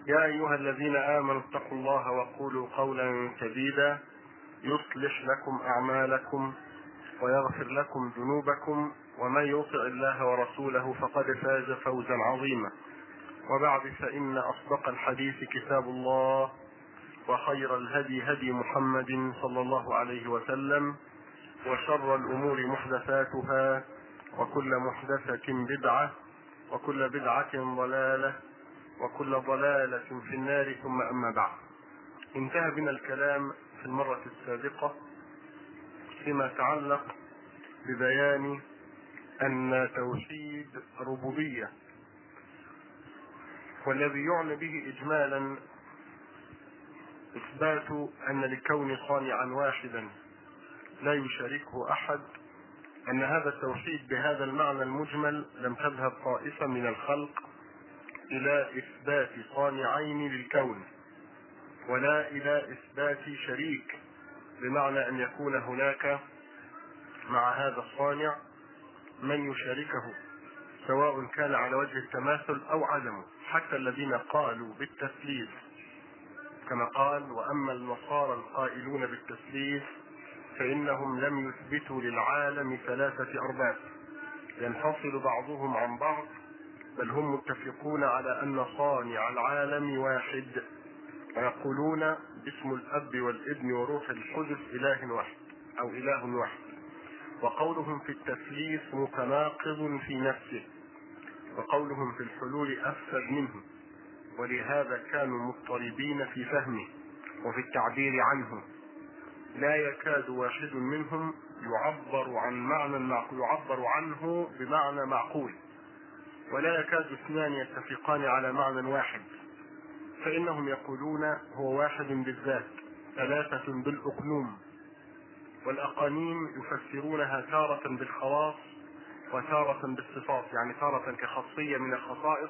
يا أيها الذين آمنوا اتقوا الله وقولوا قولا سديدا يصلح لكم أعمالكم ويغفر لكم ذنوبكم ومن يطع الله ورسوله فقد فاز فوزا عظيما وبعد فإن أصدق الحديث كتاب الله وخير الهدي هدي محمد صلى الله عليه وسلم وشر الأمور محدثاتها وكل محدثة بدعة وكل بدعة ضلالة وكل ضلالة في النار ثم أما بعد انتهى بنا الكلام في المرة السابقة فيما يتعلق ببيان أن توحيد ربوبية والذي يعنى به إجمالا إثبات أن لكون صانعا واحدا لا يشاركه أحد أن هذا التوحيد بهذا المعنى المجمل لم تذهب طائفة من الخلق إلى إثبات صانعين للكون ولا إلى إثبات شريك بمعنى أن يكون هناك مع هذا الصانع من يشاركه سواء كان على وجه التماثل أو عدمه حتى الذين قالوا بالتثليث كما قال وأما النصارى القائلون بالتثليث فإنهم لم يثبتوا للعالم ثلاثة أرباب ينفصل بعضهم عن بعض بل هم متفقون على أن صانع العالم واحد ويقولون باسم الأب والابن وروح القدس إله واحد أو إله واحد وقولهم في التثليث متناقض في نفسه وقولهم في الحلول أفسد منه ولهذا كانوا مضطربين في فهمه وفي التعبير عنه لا يكاد واحد منهم يعبر عن معنى يعبر عنه بمعنى معقول ولا يكاد اثنان يتفقان على معنى واحد فإنهم يقولون هو واحد بالذات ثلاثة بالأقلوم والأقانيم يفسرونها تارة بالخواص وتارة بالصفات يعني تارة كخاصية من الخصائص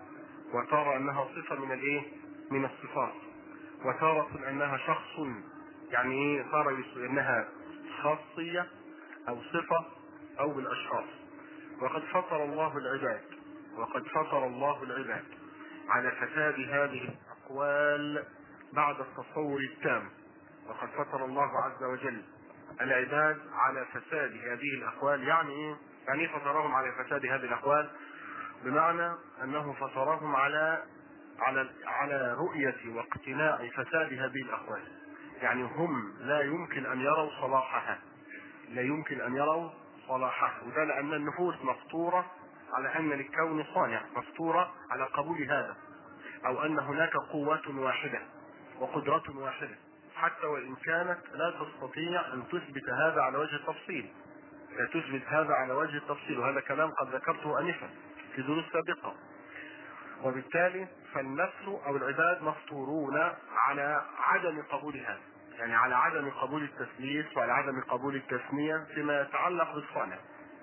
وتارة أنها صفة من الإيه؟ من الصفات وتارة أنها شخص يعني إيه تارة أنها خاصية أو صفة أو بالأشخاص وقد فطر الله العباد وقد فطر الله العباد على فساد هذه الأقوال بعد التصور التام وقد فطر الله عز وجل العباد على فساد هذه الأقوال يعني إيه؟ يعني إيه فطرهم على فساد هذه الأقوال؟ بمعنى أنه فطرهم على على على رؤية واقتناع فساد هذه الأقوال يعني هم لا يمكن أن يروا صلاحها لا يمكن أن يروا صلاحها وده لأن النفوس مفطورة على أن للكون صانع مفطورة على قبول هذا أو أن هناك قوة واحدة وقدرة واحدة حتى وإن كانت لا تستطيع أن تثبت هذا على وجه التفصيل لا تثبت هذا على وجه التفصيل وهذا كلام قد ذكرته آنفا في دروس سابقة وبالتالي فالنفس أو العباد مفطورون على عدم قبول هذا يعني على عدم قبول التثليث وعلى عدم قبول التثنية فيما يتعلق بالصانع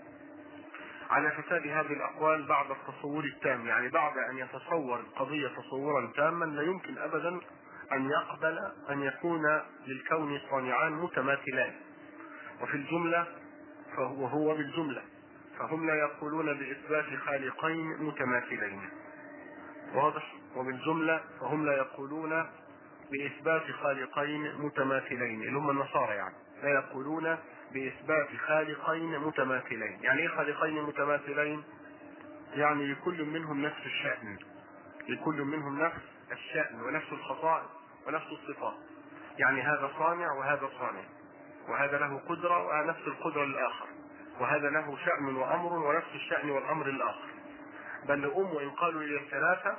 على فساد هذه الأقوال بعد التصور التام يعني بعد أن يتصور القضية تصورا تاما لا يمكن أبدا أن يقبل أن يكون للكون صانعان متماثلان وفي الجملة فهو هو بالجملة فهم لا يقولون بإثبات خالقين متماثلين واضح وبالجملة فهم لا يقولون بإثبات خالقين متماثلين اللي هم النصارى يعني لا يقولون بإثبات خالقين متماثلين يعني إيه خالقين متماثلين يعني لكل منهم نفس الشأن لكل منهم نفس الشأن ونفس الخصائص ونفس الصفات يعني هذا صانع وهذا صانع وهذا له قدرة ونفس القدرة للآخر وهذا له شأن وأمر ونفس الشأن والأمر للآخر بل لأم وإن قالوا إلى الثلاثة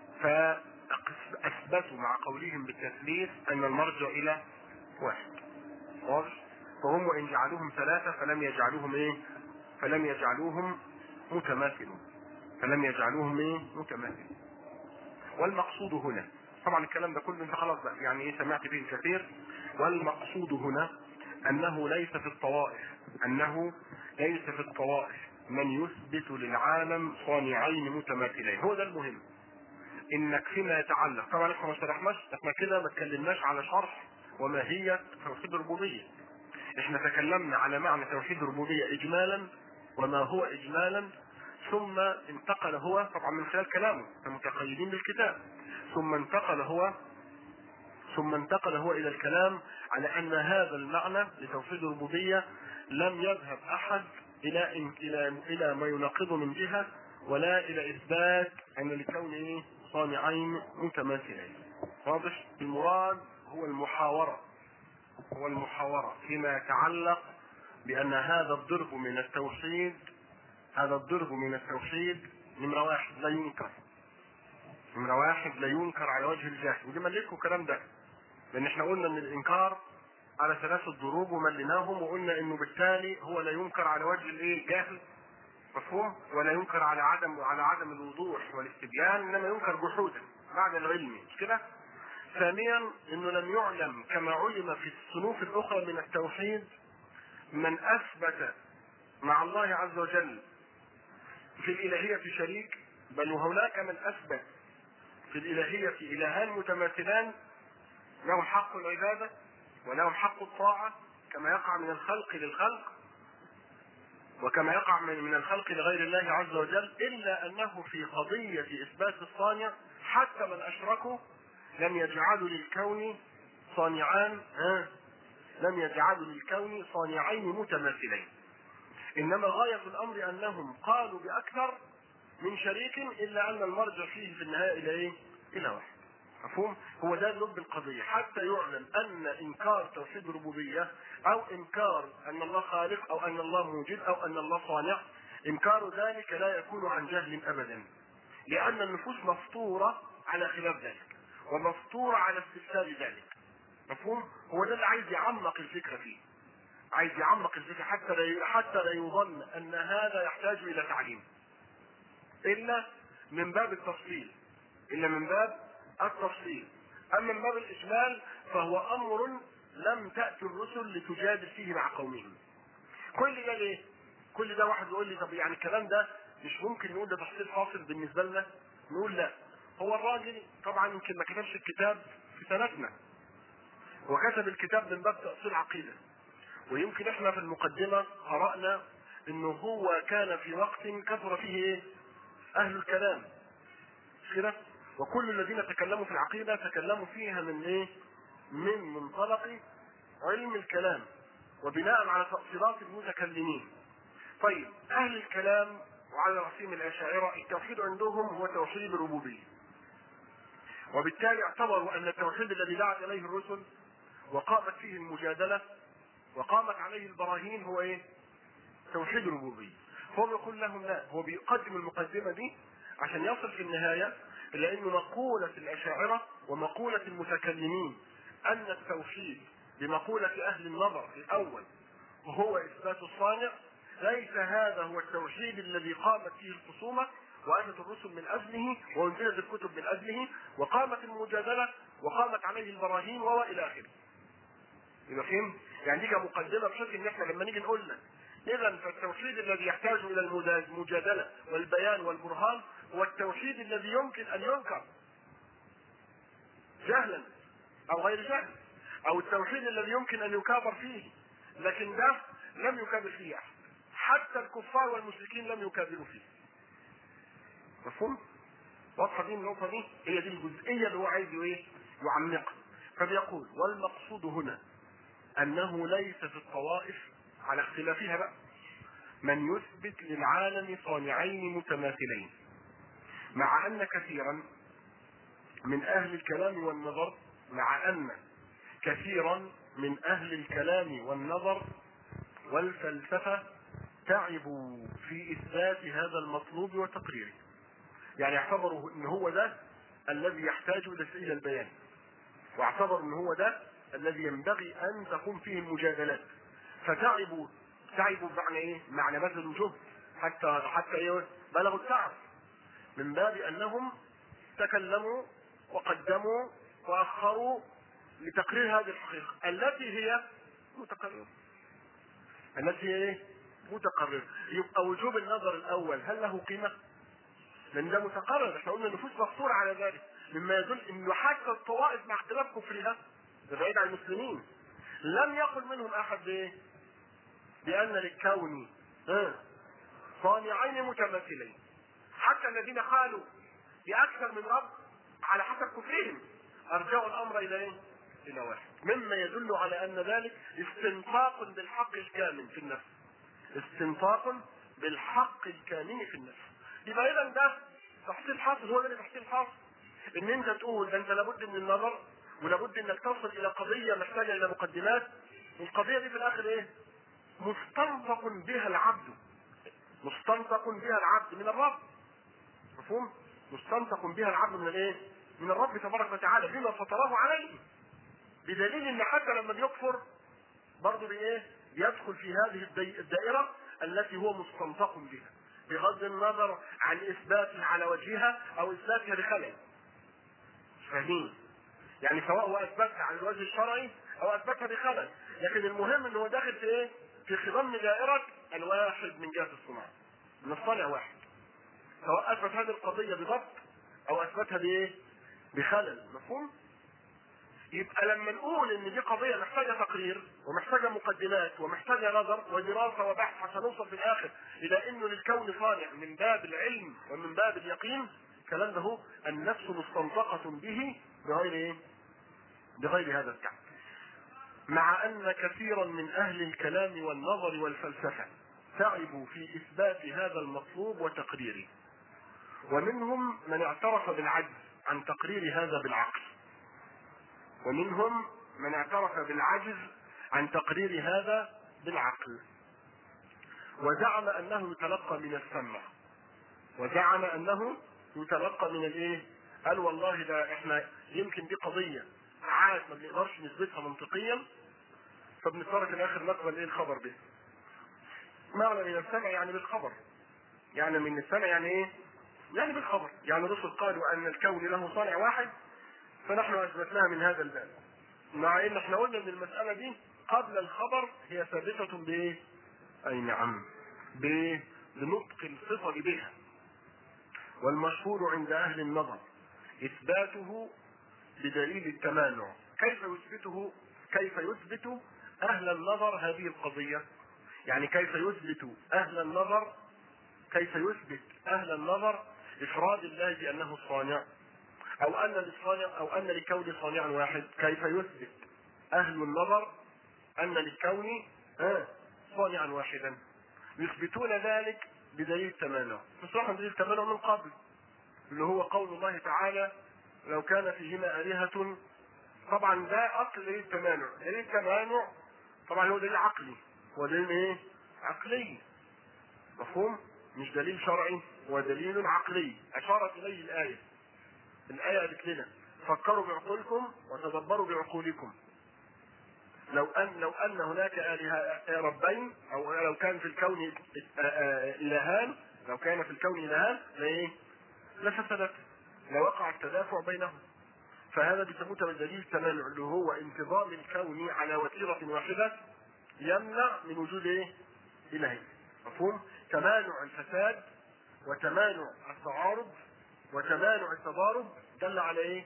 فأثبتوا مع قولهم بالتثليث أن المرجع إلى واحد واضح فهم وإن جعلوهم ثلاثة فلم يجعلوهم إيه فلم يجعلوهم متماثلون فلم يجعلوهم إيه متماثلين والمقصود هنا طبعا الكلام ده كله انت خلاص بقى يعني ايه سمعت به الكثير والمقصود هنا انه ليس في الطوائف انه ليس في الطوائف من يثبت للعالم صانعين متماثلين هو ده المهم انك فيما يتعلق طبعا احنا ما شرحناش احنا كده ما اتكلمناش على شرح وماهية توحيد الربوبية احنا تكلمنا على معنى توحيد الربوبية اجمالا وما هو اجمالا ثم انتقل هو طبعا من خلال كلامه متقيدين بالكتاب ثم انتقل هو ثم انتقل هو الى الكلام على ان هذا المعنى لتوحيد الربوبيه لم يذهب احد الى الى الى ما يناقضه من جهه ولا الى اثبات ان لكونه صانعين متماثلين واضح المراد هو المحاورة هو المحاورة فيما يتعلق بأن هذا الضرب من التوحيد هذا الضرب من التوحيد نمرة واحد لا ينكر نمرة واحد لا ينكر على وجه الجهل ودي ملكوا الكلام ده لأن احنا قلنا إن الإنكار على ثلاثة ضروب ومليناهم وقلنا إنه بالتالي هو لا ينكر على وجه الإيه الجهل مفهوم ولا ينكر على عدم على عدم الوضوح والاستبيان انما ينكر جحودا بعد العلم مش كده؟ ثانيا انه لم يعلم كما علم في الصنوف الاخرى من التوحيد من اثبت مع الله عز وجل في الالهيه شريك بل وهناك من اثبت في الالهيه الهان متماثلان لهم حق العباده ولهم حق الطاعه كما يقع من الخلق للخلق وكما يقع من من الخلق لغير الله عز وجل الا انه في قضيه اثبات الصانع حتى من اشركوا لم يجعلوا للكون صانعان ها لم يجعلوا للكون صانعين متماثلين انما غايه الامر انهم قالوا باكثر من شريك الا ان المرجع فيه في النهايه الى ايه؟ الى واحد. مفهوم؟ هو ده لب القضيه حتى يعلم ان انكار توحيد الربوبيه او انكار ان الله خالق او ان الله موجود او ان الله صانع انكار ذلك لا يكون عن جهل ابدا. لان النفوس مفطوره على خلاف ذلك. ومفطورة على استفسار ذلك مفهوم؟ هو ده اللي عايز يعمق الفكرة فيه عايز يعمق الفكرة حتى لا حتى لا يظن أن هذا يحتاج إلى تعليم إلا من باب التفصيل إلا من باب التفصيل أما من باب الإجمال فهو أمر لم تأتي الرسل لتجادل فيه مع قومهم كل ده ليه؟ كل ده واحد يقول لي طب يعني الكلام ده مش ممكن نقول ده تفصيل فاصل بالنسبة لنا؟ نقول لا هو الراجل طبعا يمكن ما كتبش الكتاب في سنتنا هو كتب الكتاب من باب تأصيل عقيدة ويمكن احنا في المقدمة قرأنا انه هو كان في وقت كثر فيه ايه؟ اهل الكلام كده وكل الذين تكلموا في العقيدة تكلموا فيها من ايه؟ من منطلق علم الكلام وبناء على تأصيلات المتكلمين طيب اهل الكلام وعلى رأسهم الأشاعرة التوحيد عندهم هو توحيد الربوبية وبالتالي اعتبروا ان التوحيد الذي دعت اليه الرسل وقامت فيه المجادله وقامت عليه البراهين هو ايه؟ توحيد الربوبيه. هو بيقول لهم لا هو بيقدم المقدمه دي عشان يصل في النهايه الى انه مقوله الاشاعره ومقوله المتكلمين ان التوحيد بمقوله اهل النظر الاول وهو اثبات الصانع ليس هذا هو التوحيد الذي قامت فيه الخصومه واتت الرسل من اجله وانزلت الكتب من اجله وقامت المجادله وقامت عليه البراهين والى اخره. يبقى فهم؟ يعني دي كمقدمه بشكل ان احنا لما نيجي نقول لك اذا فالتوحيد الذي يحتاج الى المجادله والبيان والبرهان هو التوحيد الذي يمكن ان ينكر جهلا او غير جهل او التوحيد الذي يمكن ان يكابر فيه لكن ده لم يكابر فيه احد حتى الكفار والمشركين لم يكابروا فيه مفهوم؟ واضحه دي النقطه دي هي دي الجزئيه اللي هو عايز ايه؟ يعمقها فبيقول والمقصود هنا انه ليس في الطوائف على اختلافها بقى من يثبت للعالم صانعين متماثلين مع ان كثيرا من اهل الكلام والنظر مع ان كثيرا من اهل الكلام والنظر والفلسفه تعبوا في اثبات هذا المطلوب وتقريره يعني اعتبروا ان هو ده الذي يحتاج الى البيان واعتبروا ان هو ده الذي ينبغي ان تقوم فيه المجادلات فتعبوا تعبوا بمعنى ايه؟ معنى بذلوا جهد حتى حتى ايه؟ بلغوا التعب من باب انهم تكلموا وقدموا واخروا لتقرير هذه الحقيقه التي هي متقرره التي هي ايه؟ متقرره يبقى وجوب النظر الاول هل له قيمه؟ لان ده متقرر احنا قلنا النفوس مفطوره على ذلك مما يدل انه حتى الطوائف مع اختلاف كفرها ده بعيد عن المسلمين لم يقل منهم احد ايه؟ بان للكون اه صانعين متماثلين حتى الذين قالوا باكثر من رب على حسب كفرهم ارجعوا الامر الى ايه؟ الى واحد مما يدل على ان ذلك استنطاق بالحق الكامن في النفس استنطاق بالحق الكامن في النفس يبقى اذا ده تحصيل حاصل هو ده تحصيل حاصل ان انت تقول ده انت لابد من النظر ولابد انك تصل الى قضيه محتاجه الى مقدمات والقضيه دي في الاخر ايه؟ مستنطق بها العبد مستنطق بها العبد من الرب مفهوم؟ مستنطق بها العبد من الايه؟ من الرب تبارك وتعالى بما فطره عليه بدليل ان حتى لما بيكفر برضه بايه؟ يدخل في هذه الدائره التي هو مستنطق بها بغض النظر عن اثباته على وجهها او اثباتها بخلل فاهمين؟ يعني سواء هو اثبتها على الوجه الشرعي او اثبتها بخلل لكن المهم ان هو داخل في ايه؟ في خضم دائره الواحد من جهه الصناعه من الصانع واحد سواء اثبت هذه القضيه بضبط او اثبتها بايه؟ بخلل مفهوم؟ يبقى لما نقول ان دي قضيه محتاجه تقرير ومحتاجه مقدمات ومحتاجه نظر ودراسه وبحث عشان نوصل في الاخر الى انه للكون صانع من باب العلم ومن باب اليقين الكلام ده هو النفس مستنطقه به بغير ايه؟ بغير هذا التعب. مع ان كثيرا من اهل الكلام والنظر والفلسفه تعبوا في اثبات هذا المطلوب وتقريره. ومنهم من اعترف بالعجز عن تقرير هذا بالعقل. ومنهم من اعترف بالعجز عن تقرير هذا بالعقل. وزعم انه يتلقى من السمع. وزعم انه يتلقى من الايه؟ قال والله ده احنا يمكن دي قضيه عاد ما بنقدرش نثبتها منطقيا فبنضطر في الاخر نقبل ايه الخبر به. معنى من السمع يعني بالخبر. يعني من السمع يعني ايه؟ يعني بالخبر، يعني الرسل قالوا ان الكون له صانع واحد فنحن اثبتناها من هذا الباب. مع ان احنا قلنا ان المساله دي قبل الخبر هي ثابته بايه؟ اي نعم. بنطق الصفه بها. والمشهور عند اهل النظر اثباته بدليل التمانع كيف يثبته كيف يثبت اهل النظر هذه القضيه يعني كيف يثبت اهل النظر كيف يثبت اهل النظر افراد الله بانه الصانع او ان للصانع او ان لكون صانع واحد كيف يثبت اهل النظر ان للكون آه صانعا واحدا يثبتون ذلك بدليل التمانع بصراحة دليل التمانع من قبل اللي هو قول الله تعالى لو كان فيهما آلهة طبعا ده أصل دليل التمانع دليل التمانع طبعا هو دليل عقلي هو دليل ايه؟ عقلي مفهوم؟ مش دليل شرعي هو دليل عقلي أشارت إليه الآية الآية قالت لنا فكروا بعقولكم وتدبروا بعقولكم لو ان لو ان هناك الهه ربين او لو كان في الكون الهان لو كان في الكون الهان لايه؟ لفسدت لوقع التدافع بينهم فهذا بيسموه دليل التمانع اللي هو انتظام الكون على وتيره واحده يمنع من وجود ايه؟ الهين مفهوم؟ تمانع الفساد وتمانع التعارض وتمانع التضارب دل على ايه؟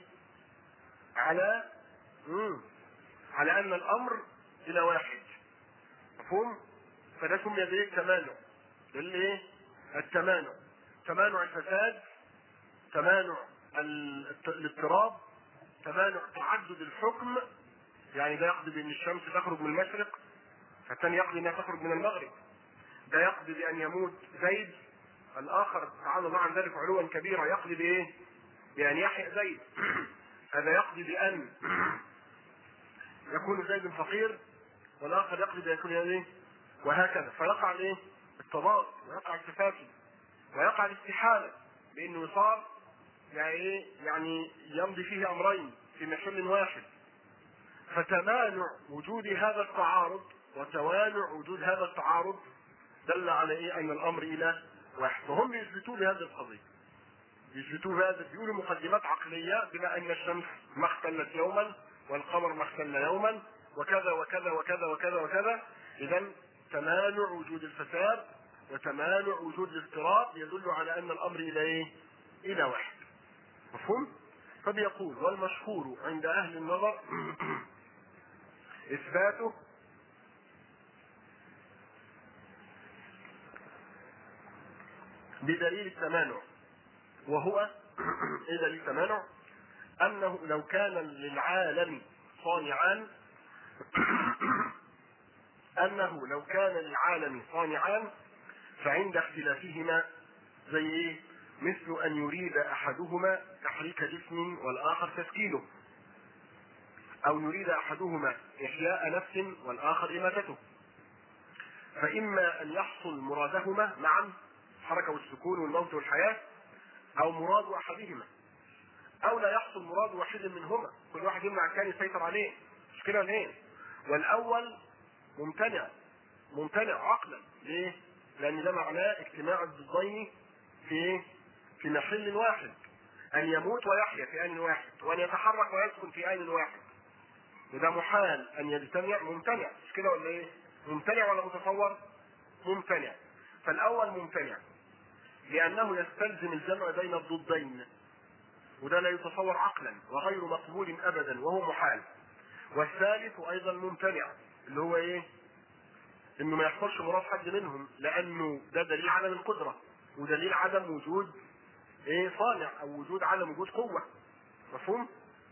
على مم. على ان الامر الى واحد مفهوم فده سمي بايه التمانع الايه التمانع تمانع الفساد تمانع الاضطراب تمانع تعدد الحكم يعني ده يقضي بان الشمس تخرج من المشرق فالثاني يقضي انها تخرج من المغرب ده يقضي بان يموت زيد الاخر تعالى الله عن ذلك علوا كبيرا يقضي بايه؟ بان يحيى زيد هذا يقضي بان يكون زيد فقير والاخر يقضي بان يكون ايه؟ وهكذا فيقع الايه؟ التضاد ويقع التفاكي ويقع الاستحاله بانه يصاب يعني ايه؟ يعني يمضي فيه امرين في محل واحد فتمانع وجود هذا التعارض وتوانع وجود هذا التعارض دل على ايه؟ ان الامر الى واحد فهم يثبتون بهذه القضيه يثبتون بهذا بيقولوا مقدمات عقليه بما ان الشمس ما اختلت يوما والقمر ما اختل يوما وكذا وكذا وكذا وكذا وكذا اذا تمانع وجود الفساد وتمانع وجود الاضطراب يدل على ان الامر الى ايه؟ الى واحد. مفهوم؟ فبيقول والمشهور عند اهل النظر اثباته بدليل التمانع وهو ايه دليل التمانع؟ انه لو كان للعالم صانعان انه لو كان للعالم صانعان فعند اختلافهما زي ايه؟ مثل ان يريد احدهما تحريك جسم والاخر تسكينه او يريد احدهما احياء نفس والاخر اماتته فاما ان يحصل مرادهما معا الحركه والسكون والموت والحياه او مراد احدهما او لا يحصل مراد واحد منهما كل واحد يمنع الثاني يسيطر عليه مش كده ليه والاول ممتنع ممتنع عقلا ليه لان ده معناه اجتماع الضدين في في محل واحد ان يموت ويحيا في ان واحد وان يتحرك ويسكن في ان واحد وده محال ان يجتمع ممتنع مش كده ولا ايه ممتنع ولا متصور ممتنع فالاول ممتنع لانه يستلزم الجمع بين الضدين وده لا يتصور عقلا وغير مقبول ابدا وهو محال والثالث ايضا ممتنع اللي هو ايه انه ما يحصلش مراد حد منهم لانه ده دليل عدم القدره ودليل عدم وجود ايه صانع او وجود عدم وجود قوه مفهوم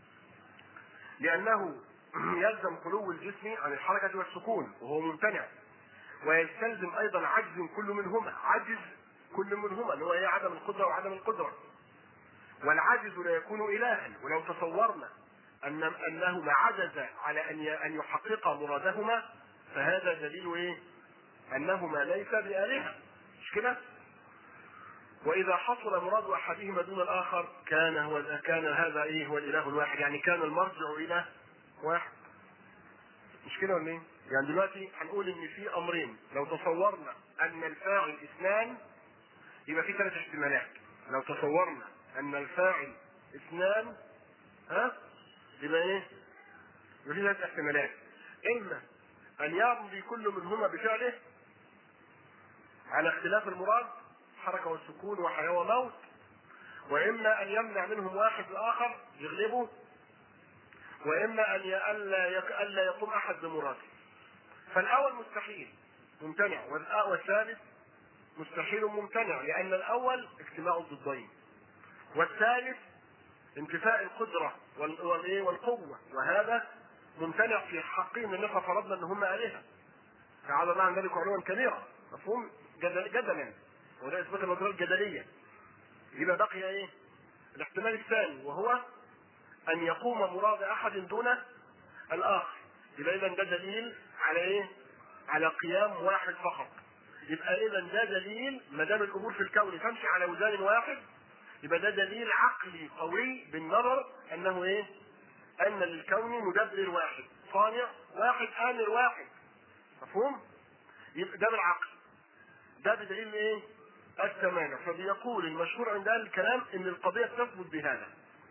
لانه يلزم خلو الجسم عن الحركه والسكون وهو ممتنع ويستلزم ايضا عجز كل منهما عجز كل منهما اللي هو ايه عدم القدره وعدم القدره والعجز لا يكون الها ولو تصورنا ان انهما عجز على ان ان يحققا مرادهما فهذا دليل ايه؟ انهما ليس بالهه مش كده؟ واذا حصل مراد احدهما دون الاخر كان هو كان هذا ايه هو الاله الواحد يعني كان المرجع الى واحد مش كده ولا ايه؟ يعني دلوقتي هنقول ان في امرين لو تصورنا ان الفاعل اثنان يبقى في ثلاث احتمالات لو تصورنا ان الفاعل اثنان ها يبقى ايه؟ يبقى في ثلاث احتمالات اما ان يمضي كل منهما بفعله على اختلاف المراد حركه والسكون وحياه وموت واما ان يمنع منهم واحد الاخر يغلبه واما ان الا الا يقوم احد بمراده فالاول مستحيل ممتنع والثالث مستحيل ممتنع لان الاول اجتماع الضدين والثالث انتفاء القدره والايه والقوه وهذا ممتنع في حقهم ان احنا فرضنا ان هم الهه تعالى مع ذلك علوا كبيرا مفهوم جدل جدلا وده اثبات النظريه الجدليه يبقى بقي ايه؟ الاحتمال الثاني وهو ان يقوم مراد احد دون الاخر يبقى اذا ده دليل على ايه؟ على قيام واحد فقط يبقى اذا ده دليل ما دام الامور في الكون تمشي على وزان واحد يبقى ده دليل عقلي قوي بالنظر انه ايه؟ ان للكون مدبر واحد صانع واحد امر واحد مفهوم؟ يبقى ده بالعقل ده بدليل ايه؟ التمانع فبيقول المشهور عند اهل الكلام ان القضيه تثبت بهذا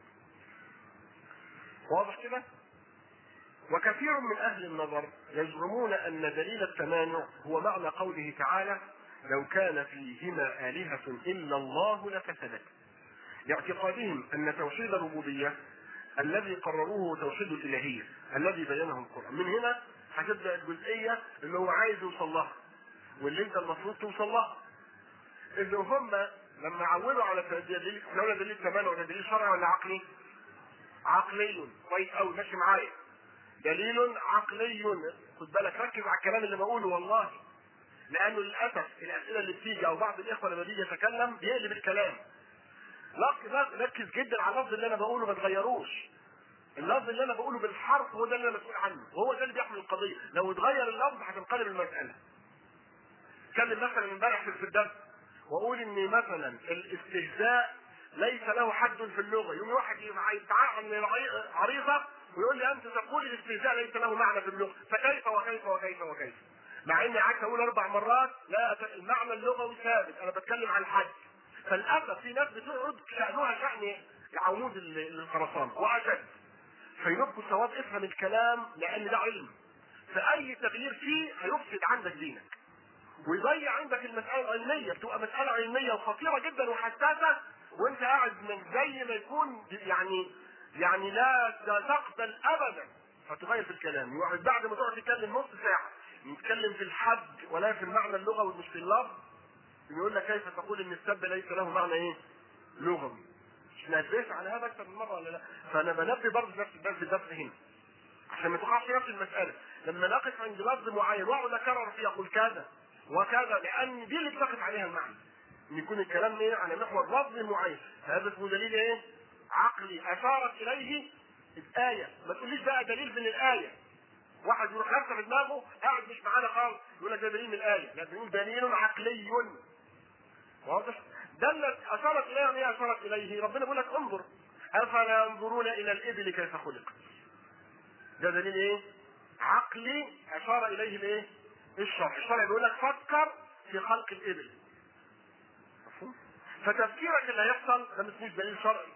واضح كده؟ وكثير من اهل النظر يزعمون ان دليل التمانع هو معنى قوله تعالى لو كان فيهما آلهة إلا الله لفسدت لاعتقادهم أن توحيد الربوبية الذي قرروه توحيد الإلهية الذي بينه القرآن من هنا هتبدأ الجزئية اللي هو عايز يوصل لها واللي انت المفروض توصل لها ان هم لما عودوا على دليل احنا قلنا دليل تمانع ولا دليل شرعي ولا عقلي؟ عقلي كويس قوي ماشي معايا دليل عقلي خد بالك ركز على الكلام اللي بقوله والله لانه للاسف الاسئله اللي بتيجي او بعض الاخوه لما بيجي يتكلم بيقلب الكلام ركز جدا على اللفظ اللي انا بقوله ما تغيروش اللفظ اللي انا بقوله بالحرف هو ده اللي انا مسؤول عنه وهو ده اللي بيحمل القضيه لو اتغير اللفظ هتنقلب المساله اتكلم مثلا امبارح في الدرس واقول ان مثلا الاستهزاء ليس له حد في اللغه يوم واحد يتعامل عريضه ويقول لي انت تقول الاستهزاء ليس له معنى في اللغه فكيف وكيف وكيف وكيف مع اني قعدت اقول اربع مرات لا المعنى اللغوي ثابت انا بتكلم عن الحد فللاسف في ناس بتقعد شانها شان عمود الخرسانه واشد فينبقوا الثواب افهم الكلام لان ده علم فاي تغيير فيه هيفسد عندك دينك ويضيع عندك المساله العلميه بتبقى مساله علميه وخطيره جدا وحساسه وانت قاعد من زي ما يكون يعني يعني لا تقبل ابدا فتغير في الكلام يقعد بعد ما تقعد تتكلم نص ساعه نتكلم في الحد ولا في المعنى اللغوي مش في اللفظ يقول لك كيف تقول ان السب ليس له معنى ايه؟ لغوي مش نبهت على هذا اكثر من مره ولا لا؟ فانا بنبه برضه نفس الدرس الدرس هنا عشان ما تقعش نفس المساله لما نقف عند لفظ معين واقعد اكرر فيه اقول كذا وكذا لان دي اللي بتقف عليها المعنى ان يكون الكلام ايه على محور لفظ معين هذا اسمه دليل ايه؟ عقلي اشارت اليه الايه ما تقوليش بقى دليل من الايه واحد يروح يرفع في دماغه قاعد مش معانا خالص يقول لك ده دليل من الايه لا بيقول دليل عقلي واضح دلت اشارت اليه ايه اشارت اليه ربنا بيقول لك انظر افلا ينظرون الى الابل كيف خلقت ده دليل ايه عقلي اشار اليه الايه الشرع الشرع بيقول لك فكر في خلق الابل مفهوم فتفكيرك اللي هيحصل ده مش دليل شرعي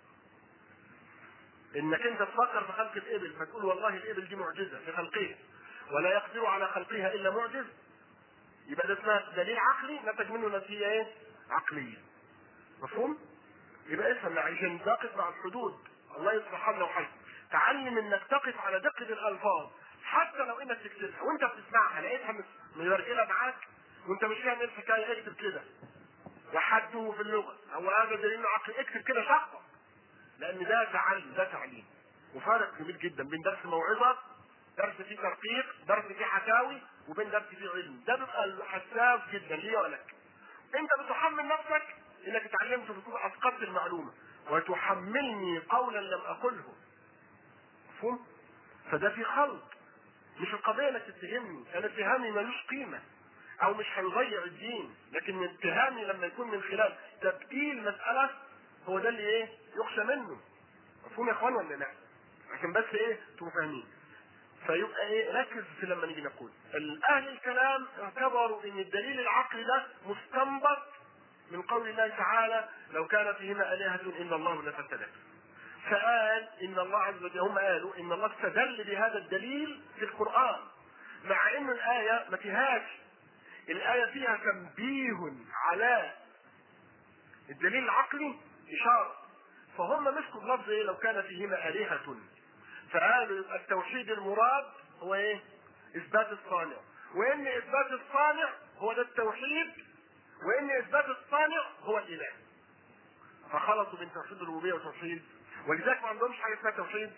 انك انت تفكر في خلق الابل فتقول والله الابل دي معجزه في خلقها ولا يقدر على خلقها الا معجز يبقى ده اسمها دليل عقلي نتج منه نتيجه ايه؟ عقليه. مفهوم؟ يبقى افهم عشان تقف مع الحدود الله يصلح حالنا وحالك. تعلم انك تقف على دقه الالفاظ حتى لو انك تكتبها وانت بتسمعها لقيتها مبرقله معاك وانت مش فاهم ايه الحكايه اكتب كده. وحده في اللغه او هذا دليل عقلي اكتب كده شخص لان ده تعلم ده تعليم وفارق كبير جدا بين درس موعظه درس فيه ترقيق درس فيه حكاوي وبين درس فيه علم ده بيبقى حساس جدا ليه ولك انت بتحمل نفسك انك اتعلمت بتكون اسقطت المعلومه وتحملني قولا لم اقله مفهوم فده في خلط مش القضيه انك تتهمني انا اتهامي ملوش قيمه او مش هيضيع الدين لكن اتهامي لما يكون من خلال تبديل مساله هو ده اللي ايه يخشى منه مفهوم يا اخوان ولا لا عشان بس ايه تبقوا فاهمين فيبقى ايه ركز في لما نيجي نقول اهل الكلام اعتبروا ان الدليل العقلي ده مستنبط من قول الله تعالى لو كان فيهما الهه الا الله لفسدت فقال ان الله عز وجل هم قالوا ان الله استدل بهذا الدليل في القران مع ان الايه ما فيهاش الايه فيها تنبيه على الدليل العقلي اشاره فهم مسكوا بلفظ ايه لو كان فيهما الهه فقالوا التوحيد المراد هو ايه؟ اثبات الصانع وان اثبات الصانع هو ده التوحيد وان اثبات الصانع هو الاله فخلطوا بين توحيد الربوبيه وتوحيد ولذلك ما عندهمش حاجه اسمها توحيد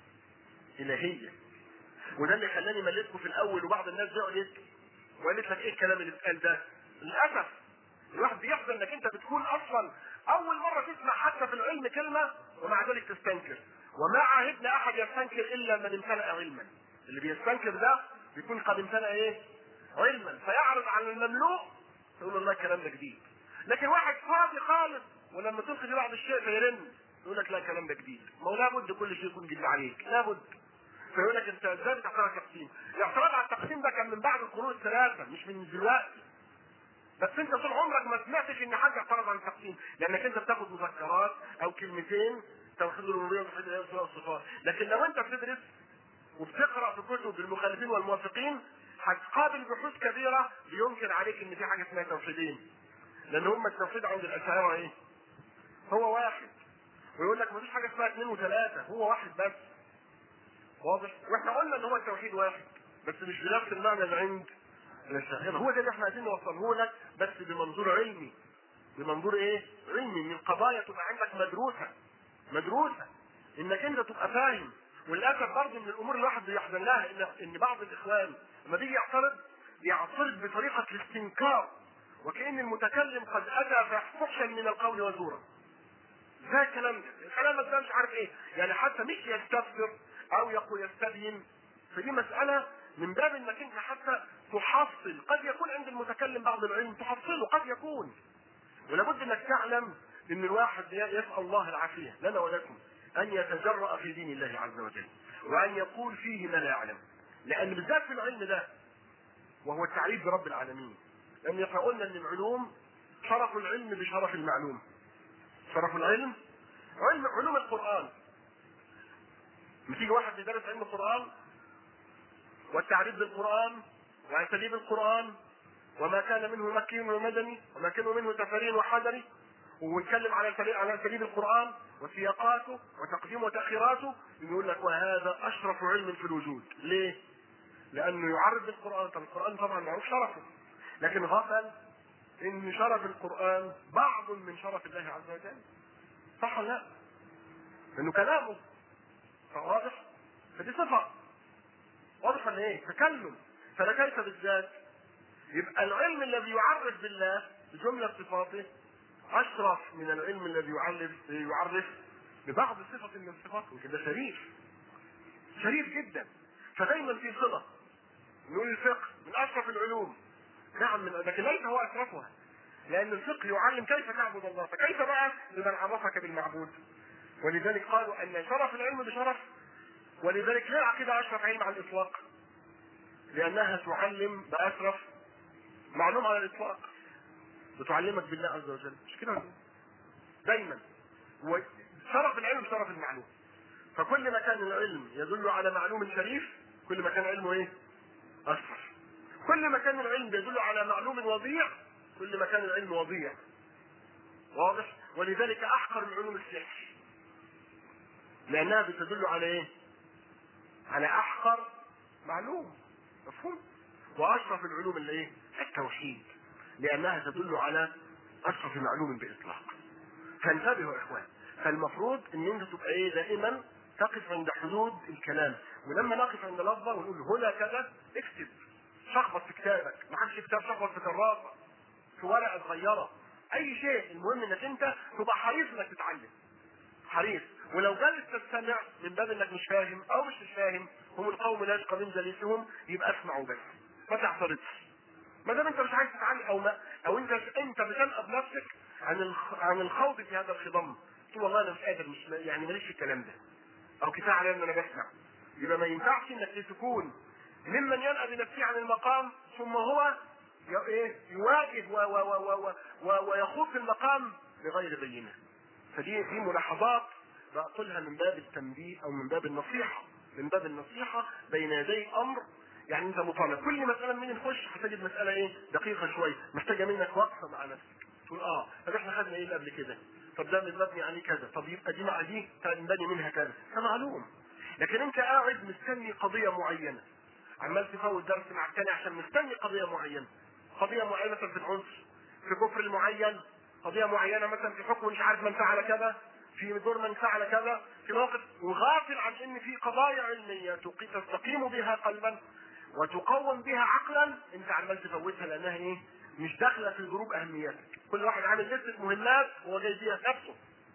الهيه وده اللي خلاني مليتكم في الاول وبعض الناس يقعد يبكي وقالت لك ايه الكلام اللي اتقال ده؟ للاسف الواحد بيحزن انك انت بتكون اصلا اول مره تسمع حتى في العلم كلمه ومع ذلك تستنكر وما عهدنا احد يستنكر الا من امتلأ علما اللي بيستنكر ده بيكون قد امتلأ ايه علما فيعرض عن المملوء يقول الله الكلام ده جديد لكن واحد فاضي خالص ولما تلقي بعض الشيء فيرن يقول لك لا الكلام ده جديد ما هو لابد كل شيء يكون جديد عليك لابد فيقول لك انت ازاي بتعترض على التقسيم؟ الاعتراض على التقسيم ده كان من بعد القرون الثلاثه مش من دلوقتي بس انت طول عمرك ما سمعتش ان حد اعترض على التقسيم لانك انت بتاخد مذكرات او كلمتين توحيد الربوبيه وتوحيد الاسماء والصفات لكن لو انت بتدرس وبتقرا في كتب المخالفين والموافقين هتقابل بحوث كبيره بينكر عليك ان في حاجه اسمها توحيدين لان هم التوحيد عند الاشاعره ايه؟ هو واحد ويقول لك مفيش حاجه اسمها اثنين وثلاثه هو واحد بس واضح واحنا قلنا ان هو التوحيد واحد بس مش بنفس المعنى اللي عند الاشاعره هو ده اللي احنا عايزين نوصله لك بس بمنظور علمي بمنظور ايه؟ علمي من قضايا تبقى عندك مدروسه مدروسه انك انت تبقى فاهم وللاسف برضه من الامور اللي الواحد بيحزن لها ان ان بعض الاخوان لما بيجي يعترض بيعترض بطريقه الاستنكار وكان المتكلم قد اتى فحشا من القول وزورا. ده الكلام ده، الكلام ده مش عارف ايه، يعني حتى مش يستفسر او يقول يستبين فدي مساله من باب انك انت حتى تحصل، قد يكون عند المتكلم بعض العلم تحصله قد يكون. ولابد انك تعلم ان الواحد يسال الله العافيه لنا ولكم ان يتجرأ في دين الله عز وجل وان يقول فيه ما لا يعلم لان بالذات في العلم ده وهو التعريف برب العالمين لان احنا قلنا ان العلوم شرف العلم بشرف المعلوم شرف العلم علم علوم القران لما تيجي واحد بيدرس علم القران والتعريف بالقران واساليب القران وما كان منه مكي ومدني وما كان منه سفري وحذري ونتكلم على سبيل على سبيل القران وسياقاته وتقديم وتاخيراته يقول لك وهذا اشرف علم في الوجود ليه؟ لانه يعرض بالقران طب القران طبعا معروف شرفه لكن غفل ان شرف القران بعض من شرف الله عز وجل صح ولا لا؟ لانه كلامه واضح؟ فدي صفه واضح ولا ايه؟ تكلم فلا كيف بالذات؟ يبقى العلم الذي يعرف بالله بجمله صفاته اشرف من العلم الذي يعرف يعرف ببعض صفه من الصفات يمكن ده شريف شريف جدا فدايما في صله نقول الفقه من اشرف العلوم نعم من لكن ليس هو اشرفها لان الفقه يعلم كيف تعبد الله فكيف بقى لمن عرفك بالمعبود ولذلك قالوا ان شرف العلم بشرف ولذلك ليه العقيده اشرف علم على الاطلاق لانها تعلم باشرف معلوم على الاطلاق بتعلمك بالله عز وجل مش كده ولا إيه؟ دايما وشرف العلم شرف المعلوم فكل ما كان العلم يدل على معلوم شريف كل ما كان علمه ايه؟ اشرف كل ما كان العلم يدل على معلوم وضيع كل ما كان العلم وضيع واضح ولذلك احقر العلوم السحر لانها بتدل على ايه على احقر معلوم مفهوم واشرف العلوم اللي ايه التوحيد لانها تدل على اشرف معلوم باطلاق فانتبهوا يا اخوان فالمفروض ان انت تبقى ايه دائما تقف عند حدود الكلام ولما نقف عند لفظه ونقول هنا كذا اكتب شخبط في كتابك ما حدش كتاب شخبط في كراسه في ورقه صغيره اي شيء المهم انك انت تبقى حريص انك تتعلم حريص ولو جالس تستمع من باب انك مش فاهم او مش مش فاهم هم القوم لا يشقى من جليسهم يبقى اسمعوا بس ما تعترضش ما دام انت مش عايز تتعلم او ما او انت انت بتنقب نفسك عن الخ... عن الخوض في هذا الخضم تقول والله انا مش قادر مش يعني ماليش في الكلام ده او كفايه عليا ان انا بسمع يبقى ما ينفعش انك تكون ممن ينأى بنفسه عن المقام ثم هو ي- ايه يواجه و و و و و ويخوض في المقام بغير بينه فدي دي ملاحظات بقولها من باب التنبيه او من باب النصيحه من باب النصيحه بين يدي امر يعني انت مطالب كل مساله من نخش هتجد مساله ايه دقيقه شويه محتاجه منك وقفه مع نفسك تقول اه طب احنا خدنا ايه اللي قبل كده طب ده مبني عليه كذا طب يبقى دي مع دي تنبني منها كذا فمعلوم لكن انت قاعد مستني قضيه معينه عمال تفوت درس مع الثاني عشان مستني قضيه معينه قضيه معينه مثلا في العنف في كفر المعين قضيه معينه مثلا في حكم مش عارف من فعل كذا في دور من فعل كذا في موقف وغافل عن ان في قضايا علميه تقي- تستقيم بها قلبا وتقوم بها عقلا انت عمال تفوتها لانها ايه مش داخله في جروب اهمياتك كل واحد عامل لسته مهمات وهو جاي بيها نفسه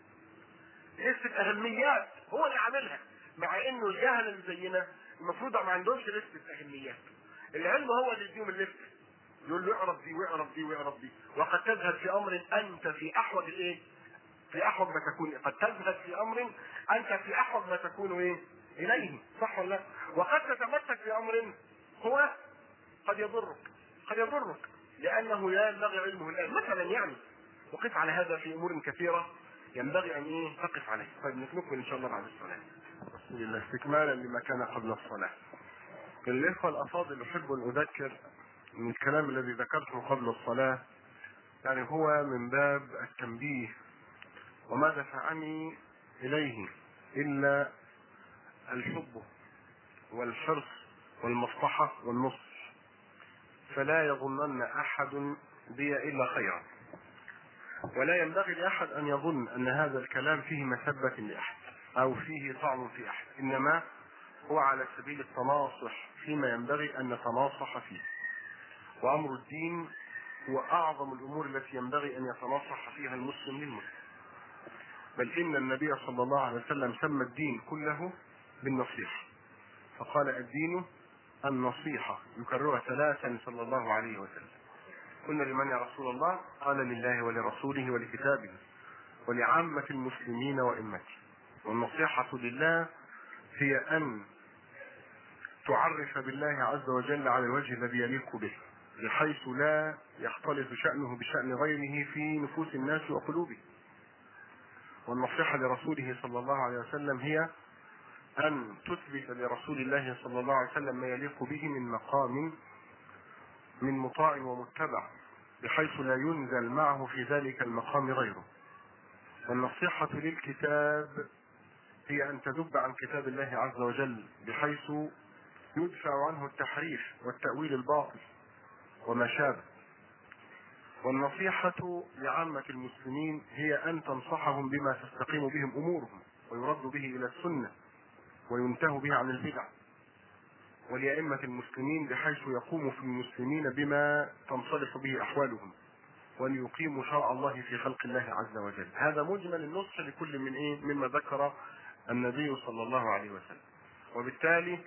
لسته اهميات هو اللي عاملها مع انه الجهل اللي زينا المفروض ما عندهمش لسته اهميات العلم هو اللي يديهم اللسته يقول له اعرف دي واعرف دي واعرف دي وقد تذهب في امر انت في احوج الايه في احوج ما تكون قد تذهب في امر انت في احوج ما تكون ايه اليه صح ولا لا وقد تتمسك في امر هو قد يضرك قد يضرك لانه لا ينبغي علمه الان مثلا يعني وقف على هذا في امور كثيره ينبغي ان ايه تقف عليه طيب نكمل ان شاء الله بعد الصلاه بسم الله استكمالا لما كان قبل الصلاه الاخوه الافاضل احب ان اذكر من الكلام الذي ذكرته قبل الصلاه يعني هو من باب التنبيه وما دفعني اليه الا الحب والحرص والمصلحه والنصح فلا يظنن احد بي الا خيرا ولا ينبغي لاحد ان يظن ان هذا الكلام فيه مسبه لاحد او فيه طعن في احد انما هو على سبيل التناصح فيما ينبغي ان نتناصح فيه وامر الدين هو اعظم الامور التي ينبغي ان يتناصح فيها المسلم للمسلم بل ان النبي صلى الله عليه وسلم سمى الدين كله بالنصيحه فقال الدين النصيحه يكررها ثلاثا صلى الله عليه وسلم قلنا لمن يا رسول الله قال لله ولرسوله ولكتابه ولعامة المسلمين وإمته والنصيحة لله هي أن تعرف بالله عز وجل على الوجه الذي يليق به بحيث لا يختلط شأنه بشأن غيره في نفوس الناس وقلوبهم والنصيحة لرسوله صلى الله عليه وسلم هي أن تثبت لرسول الله صلى الله عليه وسلم ما يليق به من مقام من مطاع ومتبع بحيث لا ينزل معه في ذلك المقام غيره والنصيحة للكتاب هي أن تذب عن كتاب الله عز وجل بحيث يدفع عنه التحريف والتأويل الباطل وما شابه والنصيحة لعامة المسلمين هي أن تنصحهم بما تستقيم بهم أمورهم ويرد به إلى السنة وينتهى به عن البدع ولأئمة المسلمين بحيث يقوم في المسلمين بما تنصلح به أحوالهم وليقيموا شرع الله في خلق الله عز وجل هذا مجمل النصح لكل من إيه مما ذكر النبي صلى الله عليه وسلم وبالتالي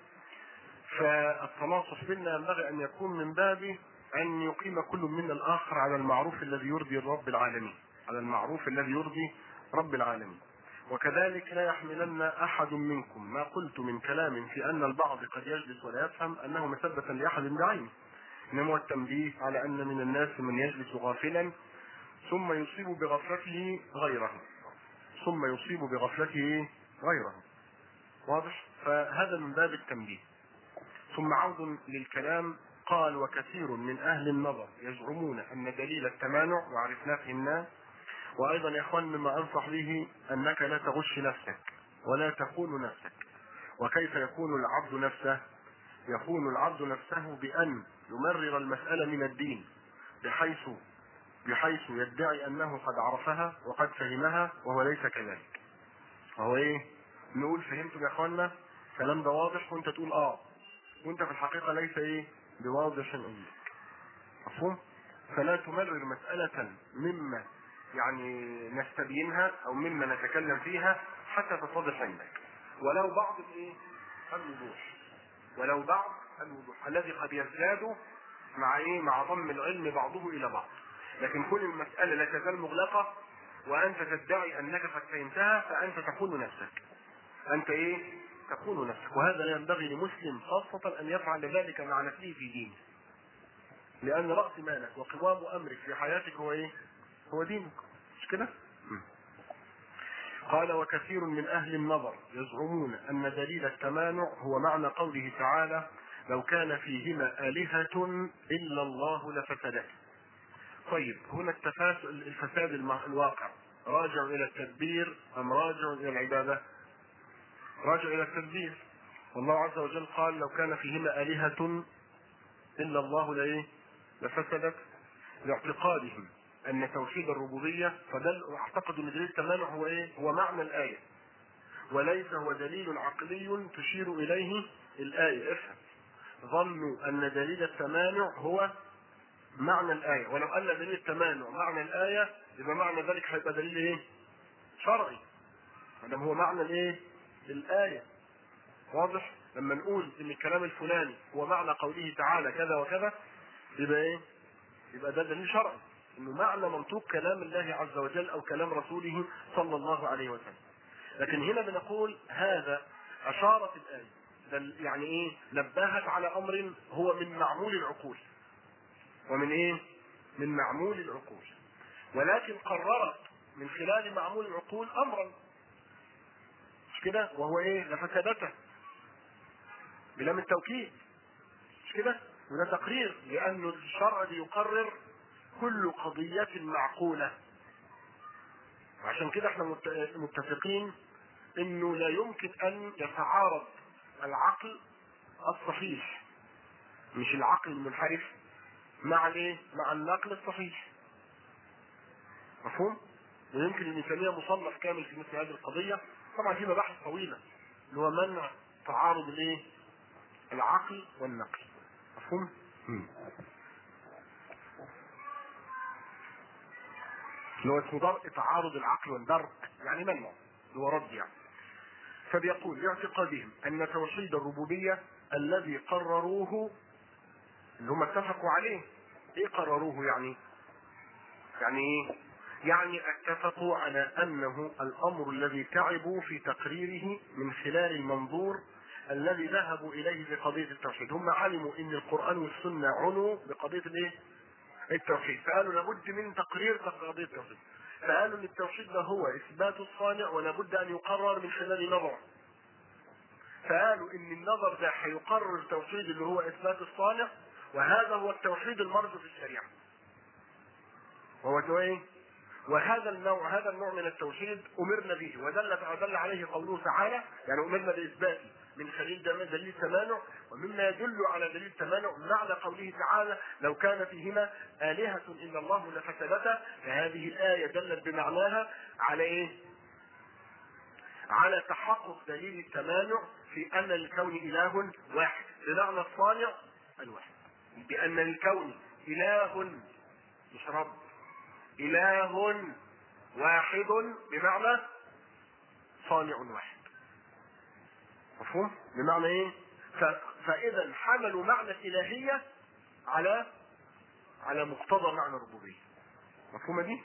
فالتناصح بنا ينبغي أن يكون من باب أن يقيم كل منا الآخر على المعروف الذي يرضي رب العالمين على المعروف الذي يرضي رب العالمين وكذلك لا يحملن احد منكم ما قلت من كلام في ان البعض قد يجلس ولا يفهم انه مسبة لاحد بعينه انما هو التنبيه على ان من الناس من يجلس غافلا ثم يصيب بغفلته غيره ثم يصيب بغفلته غيره واضح فهذا من باب التنبيه ثم عود للكلام قال وكثير من اهل النظر يزعمون ان دليل التمانع وعرفناه فهمناه وايضا يا اخوان مما انصح به انك لا تغش نفسك ولا تخون نفسك وكيف يكون العبد نفسه يخون العبد نفسه بان يمرر المساله من الدين بحيث بحيث يدعي انه قد عرفها وقد فهمها وهو ليس كذلك وهو ايه نقول فهمتم يا اخوانا الكلام ده واضح وانت تقول اه وانت في الحقيقه ليس ايه بواضح عندك مفهوم فلا تمرر مساله مما يعني نستبينها او مما نتكلم فيها حتى تتضح عندك ولو بعض الايه الوضوح ولو بعض الوضوح الذي قد يزداد مع ايه مع ضم العلم بعضه الى بعض لكن كل المساله لا تزال مغلقه وانت تدعي انك قد فهمتها فانت تخون نفسك انت ايه تخون نفسك وهذا لا ينبغي لمسلم خاصه ان يفعل ذلك مع نفسه في دينه لان راس مالك وقوام امرك في حياتك هو ايه هو دينك مش كده قال وكثير من اهل النظر يزعمون ان دليل التمانع هو معنى قوله تعالى لو كان فيهما آلهة إلا الله لفسدتا. طيب هنا الفساد الواقع راجع إلى التدبير أم راجع إلى العبادة؟ راجع إلى التدبير. والله عز وجل قال لو كان فيهما آلهة إلا الله لإيه؟ لفسدت لاعتقادهم ان توحيد الربوبيه فدل واعتقد ان دليل التمانع هو ايه؟ هو معنى الايه. وليس هو دليل عقلي تشير اليه الايه، افهم. ظنوا ان دليل التمانع هو معنى الايه، ولو ان دليل التمانع معنى الايه يبقى معنى ذلك هيبقى دليل ايه؟ شرعي. ما هو معنى الايه؟ الايه. واضح؟ لما نقول ان الكلام الفلاني هو معنى قوله تعالى كذا وكذا يبقى ايه؟ يبقى ده دليل شرعي. انه معنى منطوق كلام الله عز وجل او كلام رسوله صلى الله عليه وسلم لكن هنا بنقول هذا اشارت الايه بل يعني ايه نبهت على امر هو من معمول العقول ومن ايه من معمول العقول ولكن قررت من خلال معمول العقول امرا مش كده وهو ايه لفسدته بلام التوكيد مش كده وده تقرير لأن الشرع بيقرر كل قضية معقولة عشان كده احنا متفقين انه لا يمكن ان يتعارض العقل الصحيح مش العقل المنحرف مع الايه؟ مع النقل الصحيح. مفهوم؟ ويمكن ان نسميها مصنف كامل في مثل هذه القضيه، طبعا في مباحث طويله اللي هو منع تعارض الايه؟ العقل والنقل. مفهوم؟ اللي هو اسمه درء تعارض العقل والدرء يعني منع اللي هو رد يعني فبيقول لاعتقادهم ان توحيد الربوبيه الذي قرروه اللي هم اتفقوا عليه ايه قرروه يعني يعني ايه يعني اتفقوا على انه الامر الذي تعبوا في تقريره من خلال المنظور الذي ذهبوا اليه بقضيه التوحيد هم علموا ان القران والسنه عنوا بقضيه الايه التوحيد فقالوا لابد من تقرير قضيه التوحيد فقالوا ان التوحيد ده هو اثبات الصانع ولابد ان يقرر من خلال نظر فقالوا ان النظر ده هيقرر التوحيد اللي هو اثبات الصانع وهذا هو التوحيد المرجو في الشريعه وهو ايه وهذا النوع هذا النوع من التوحيد امرنا به ودل ودل عليه قوله تعالى يعني امرنا باثباته من خليل دليل التمانع ومما يدل على دليل التمانع معنى قوله تعالى لو كان فيهما آلهة إلا الله لفسدتا فهذه الآية دلت بمعناها على إيه؟ على تحقق دليل التمانع في أن الكون إله واحد بمعنى الصانع الواحد بأن الكون إله مش رب إله واحد بمعنى صانع واحد مفهوم؟ بمعنى ايه؟ فاذا حملوا معنى الالهيه على على مقتضى معنى الربوبيه. مفهومه دي؟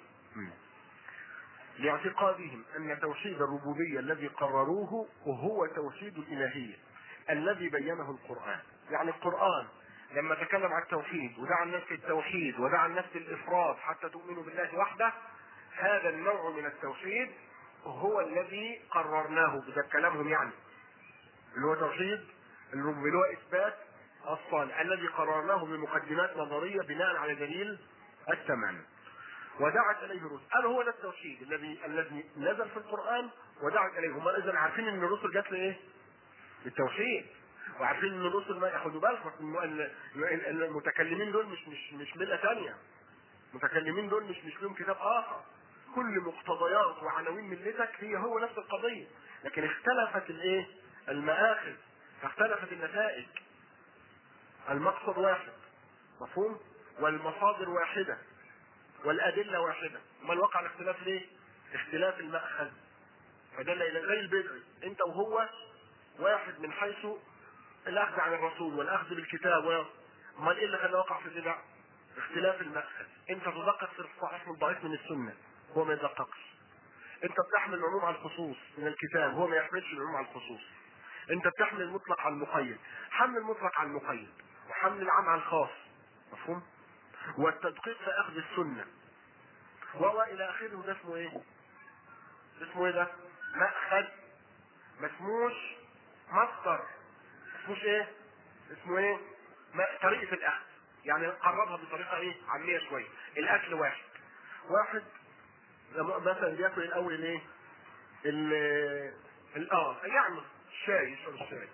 لاعتقادهم ان توحيد الربوبيه الذي قرروه وهو توحيد الالهيه الذي بينه القران. يعني القران لما تكلم عن التوحيد ودعا الناس للتوحيد ودعا الناس للافراد حتى تؤمنوا بالله وحده هذا النوع من التوحيد هو الذي قررناه بذا كلامهم يعني اللي هو توحيد الرب اللي هو اثبات الصالح الذي قررناه بمقدمات نظريه بناء على دليل التمام ودعت اليه الرسل قال هو ده التوحيد الذي الذي نزل في القران ودعت اليه هم اذا عارفين ان الرسل جات لايه؟ للتوحيد وعارفين ان الرسل ما ياخدوا بالكم المتكلمين دول مش مش مش مله ثانيه المتكلمين دول مش مش لهم كتاب اخر كل مقتضيات وعناوين ملتك هي هو نفس القضيه لكن اختلفت الايه؟ المآخذ فاختلفت النتائج المقصد واحد مفهوم؟ والمصادر واحدة والأدلة واحدة ما الواقع الاختلاف ليه؟ اختلاف المأخذ فدل إلى زي البدعي أنت وهو واحد من حيث الأخذ عن الرسول والأخذ بالكتاب امال إيه اللي خلاه وقع في البدع؟ اختلاف المأخذ أنت تدقق في الصحيح والضعيف من السنة هو ما يدققش أنت بتحمل العموم على الخصوص من الكتاب هو ما يحملش العموم على الخصوص انت بتحمل المطلق على المقيد حمل المطلق على المقيد وحمل العام على الخاص مفهوم والتدقيق في اخذ السنه وهو الى اخره ده اسمه ايه اسمه ايه ده مأخذ ما اسموش مصدر اسموش ايه اسمه ايه طريقه الاخذ يعني قربها بطريقه ايه عاميه شويه الاكل واحد واحد مثلا بياكل الاول الايه ال اه يعني الشاي يشرب الشاي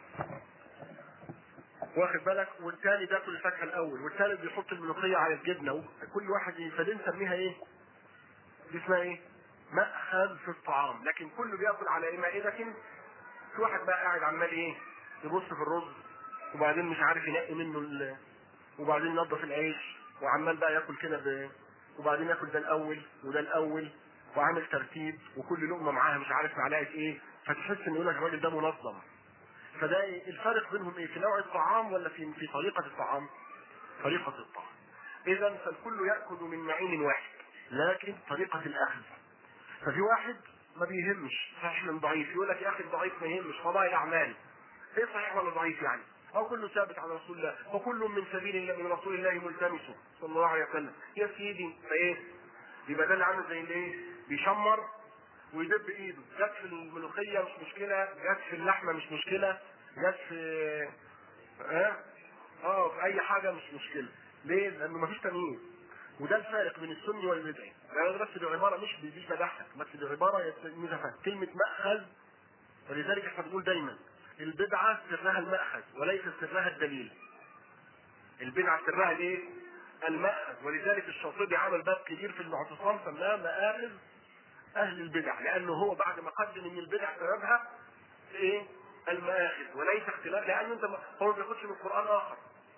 واخد بالك والتاني بياكل الفاكهه الاول والتالت بيحط الملوخيه على الجبنه كل واحد فدي نسميها ايه؟ دي اسمها ايه؟ مأخذ في الطعام لكن كله بياكل على ايه مائدة في واحد بقى قاعد عمال ايه؟ يبص في الرز وبعدين مش عارف ينقي منه ال... وبعدين ينظف العيش وعمال بقى ياكل كده ب... وبعدين ياكل ده الاول وده الاول وعامل ترتيب وكل لقمه معاها مش عارف معلقه ايه فتحس ان يقول لك الراجل ده منظم فده الفرق بينهم ايه في نوع الطعام ولا في في طريقه الطعام طريقه الطعام اذا فالكل ياكل من معين واحد لكن طريقه الاخذ ففي واحد ما بيهمش صحيح من ضعيف يقول لك يا اخي الضعيف ما يهمش فضائل الاعمال ايه صحيح ولا ضعيف يعني هو كله ثابت على رسول الله وكل من سبيل الله من رسول الله ملتمس صلى الله عليه وسلم يا سيدي فايه يبقى ده اللي عامل زي الايه بيشمر ويدب ايده جت في الملوخيه مش مشكله جت في اللحمه مش مشكله جت في اه اه في اي حاجه مش مشكله ليه؟ لانه مفيش تمييز وده الفارق بين السني والبدعي يعني بس دي عباره مش مش بضحك بس دي عباره مزفه كلمه ماخذ ولذلك احنا بنقول دايما البدعه سرها الماخذ وليس سرها الدليل البدعه سرها الايه؟ الماخذ ولذلك الشاطبي عمل باب كبير في المعتصم سماه مآخذ اهل البدع لانه هو بعد ما قدم ان البدع سببها ايه المآخذ وليس اختلاف لانه انت هو ما بياخدش من القران اخر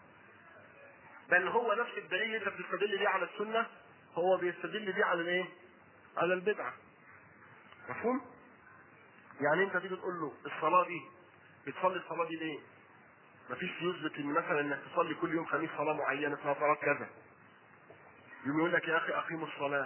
بل هو نفس الدليل اللي انت بتستدل بيه على السنه هو بيستدل بيه على الايه؟ على البدعه مفهوم؟ يعني انت تيجي تقول له الصلاه دي بتصلي الصلاه دي ليه؟ مفيش يثبت ان مثلا انك تصلي كل يوم خميس صلاه معينه اسمها صلاه كذا يقوم يقول لك يا اخي اقيموا الصلاه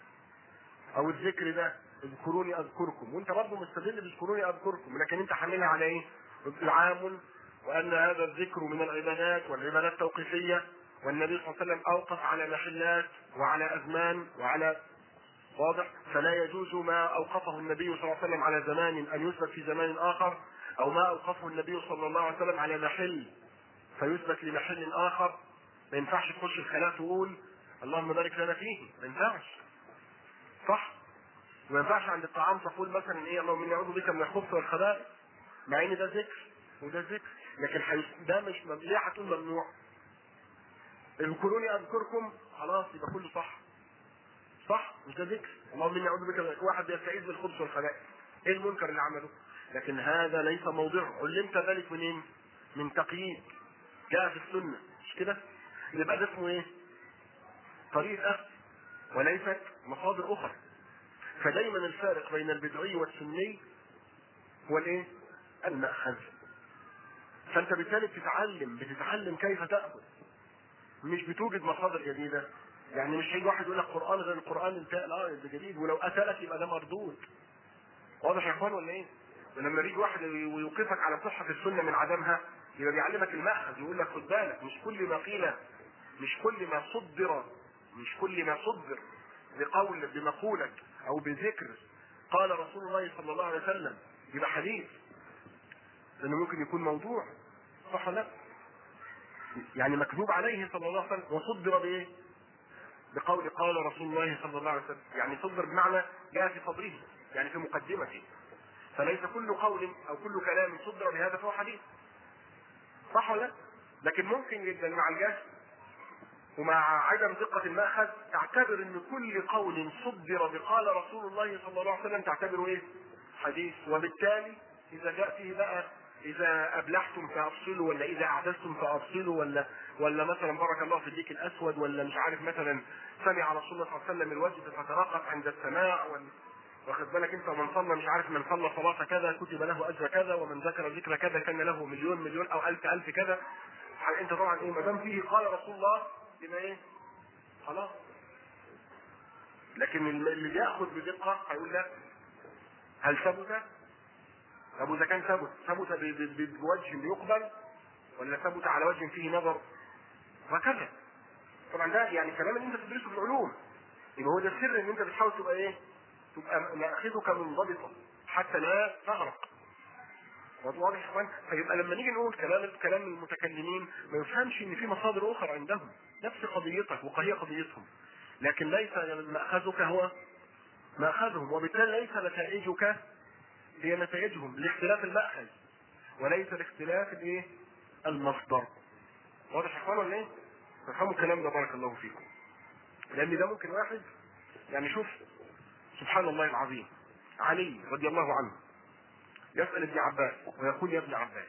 او الذكر ده اذكروني اذكركم وانت برضه مستدل باذكروني اذكركم لكن انت حاملها على ايه؟ العام وان هذا الذكر من العبادات والعبادات توقيفيه والنبي صلى الله عليه وسلم اوقف على محلات وعلى ازمان وعلى واضح فلا يجوز ما اوقفه النبي صلى الله عليه وسلم على زمان ان يثبت في زمان اخر او ما اوقفه النبي صلى الله عليه وسلم على محل فيثبت لمحل اخر ما ينفعش تخش الخلاء تقول اللهم بارك لنا فيه ما ينفعش صح وما ينفعش عند الطعام تقول مثلا ايه اللهم اني اعوذ بك من الخبث والخبائث مع ان ده ذكر وده ذكر لكن حي... ده مش مم... ليه هتقول ممنوع اذكروني اذكركم خلاص يبقى كله صح صح مش ده ذكر اللهم اني اعوذ بك واحد بيستعيذ بالخبث والخبائث ايه المنكر اللي عمله لكن هذا ليس موضعه علمت ذلك منين من تقييد جاء في السنه مش كده يبقى ده اسمه ايه طريقه وليست مصادر اخرى فدايما الفارق بين البدعي والسني هو الايه المأخذ فانت بالتالي بتتعلم بتتعلم كيف تأخذ مش بتوجد مصادر جديدة يعني مش هيجي واحد يقول لك قرآن غير القرآن انتهى لا ده جديد ولو أتلك يبقى ده مردود واضح يا اخوان ولا ايه؟ ولما يجي واحد ويوقفك على صحة السنة من عدمها يبقى بيعلمك المأخذ يقول لك خد بالك مش كل ما قيل مش كل ما صدر مش كل ما صدر بقول بمقولة او بذكر قال رسول الله صلى الله عليه وسلم يبقى حديث لانه ممكن يكون موضوع صح ولا لا؟ يعني مكذوب عليه صلى الله عليه وسلم وصدر بايه؟ بقول قال رسول الله صلى الله عليه وسلم يعني صدر بمعنى جاء في صدره يعني في مقدمته فليس كل قول او كل كلام صدر بهذا فهو حديث صح ولا لا؟ لكن ممكن جدا مع الجهل ومع عدم دقة المأخذ تعتبر ان كل قول صدر بقال رسول الله صلى الله عليه وسلم تعتبره ايه؟ حديث وبالتالي اذا جاء فيه بقى اذا ابلحتم فافصلوا ولا اذا اعدلتم فافصلوا ولا ولا مثلا بارك الله في الديك الاسود ولا مش عارف مثلا سمع رسول الله صلى الله عليه وسلم الوجه فترقق عند السماع ولا واخد بالك انت ومن صلى مش عارف من صلى صلاه كذا كتب له اجر كذا ومن ذكر ذكر كذا كان له مليون مليون او الف الف كذا انت طبعا ايه ما دام فيه قال رسول الله يبقى ايه؟ خلاص لكن اللي بياخذ بدقه هيقول لك هل ثبت؟ طب واذا كان ثبت ثبت بوجه يقبل ولا ثبت على وجه فيه نظر وهكذا طبعا ده يعني كلام اللي انت بتدرسه في العلوم يبقى هو ده السر ان انت بتحاول تبقى ايه؟ تبقى ماخذك منضبطا حتى لا تغرق واضح يا اخوان فيبقى لما نيجي نقول كلام كلام المتكلمين ما يفهمش ان في مصادر اخرى عندهم نفس قضيتك وهي قضيتهم لكن ليس ماخذك هو ماخذهم وبالتالي ليس نتائجك هي نتائجهم لاختلاف المأخذ وليس لاختلاف الايه؟ المصدر. واضح يا اخوان ولا ايه؟ تفهموا الكلام ده بارك الله فيكم. لان ده ممكن واحد يعني شوف سبحان الله العظيم علي رضي الله عنه يسأل ابن عباس ويقول يا ابن عباس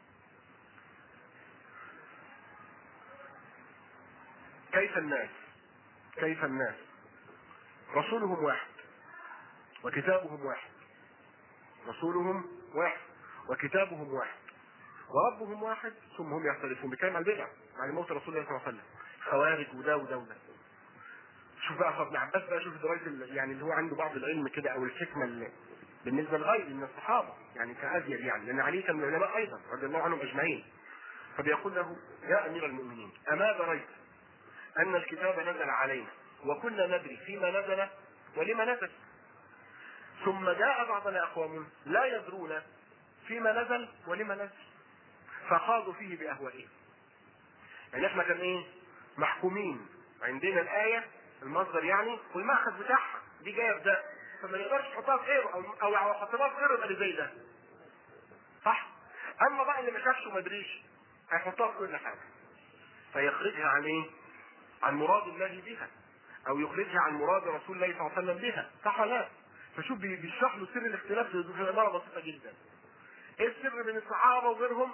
كيف الناس كيف الناس رسولهم واحد وكتابهم واحد رسولهم واحد وكتابهم واحد وربهم واحد ثم هم يختلفون بكلام عن البدع عن موت رسول الله صلى الله عليه وسلم خوارج وده وده وده شوف بقى ابن عباس بقى شوف درجه يعني اللي هو عنده بعض العلم كده او الحكمه اللي بالنسبه لغيره من الصحابه يعني كازيد يعني لان علي كان من العلماء ايضا رضي الله عنهم اجمعين فبيقول له يا امير المؤمنين اما دريت ان الكتاب نزل علينا وكنا ندري فيما نزل ولما نزل ثم جاء بعضنا اقوام لا يدرون فيما نزل ولما نزل فخاضوا فيه باهوائهم يعني احنا كان ايه محكومين عندنا الايه المصدر يعني والمأخذ بتاعها دي جايه بده فما نقدرش نحطها في غيره او او لو حطيناها في غيره يبقى اللي زي ده صح اما بقى اللي ما شافش وما ادريش هيحطها في كل حاجه فيخرجها عن ايه عن مراد الله بها او يخرجها عن مراد رسول الله صلى الله عليه وسلم بها صح ولا لا فشوف بيشرح له سر الاختلاف في عباره بسيطه جدا ايه السر بين الصحابه وغيرهم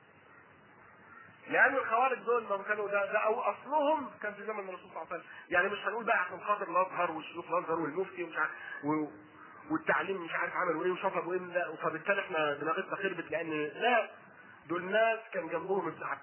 لان الخوارج دول ما كانوا ده, ده او اصلهم كان في زمن الرسول صلى الله عليه وسلم يعني مش هنقول بقى عشان خاطر الازهر والشيوخ الازهر والمفتي ومش عارف و... والتعليم مش عارف عملوا ايه وشطبوا ايه لا فبالتالي احنا دماغتنا خربت لان لا دول ناس كان جنبهم السحاب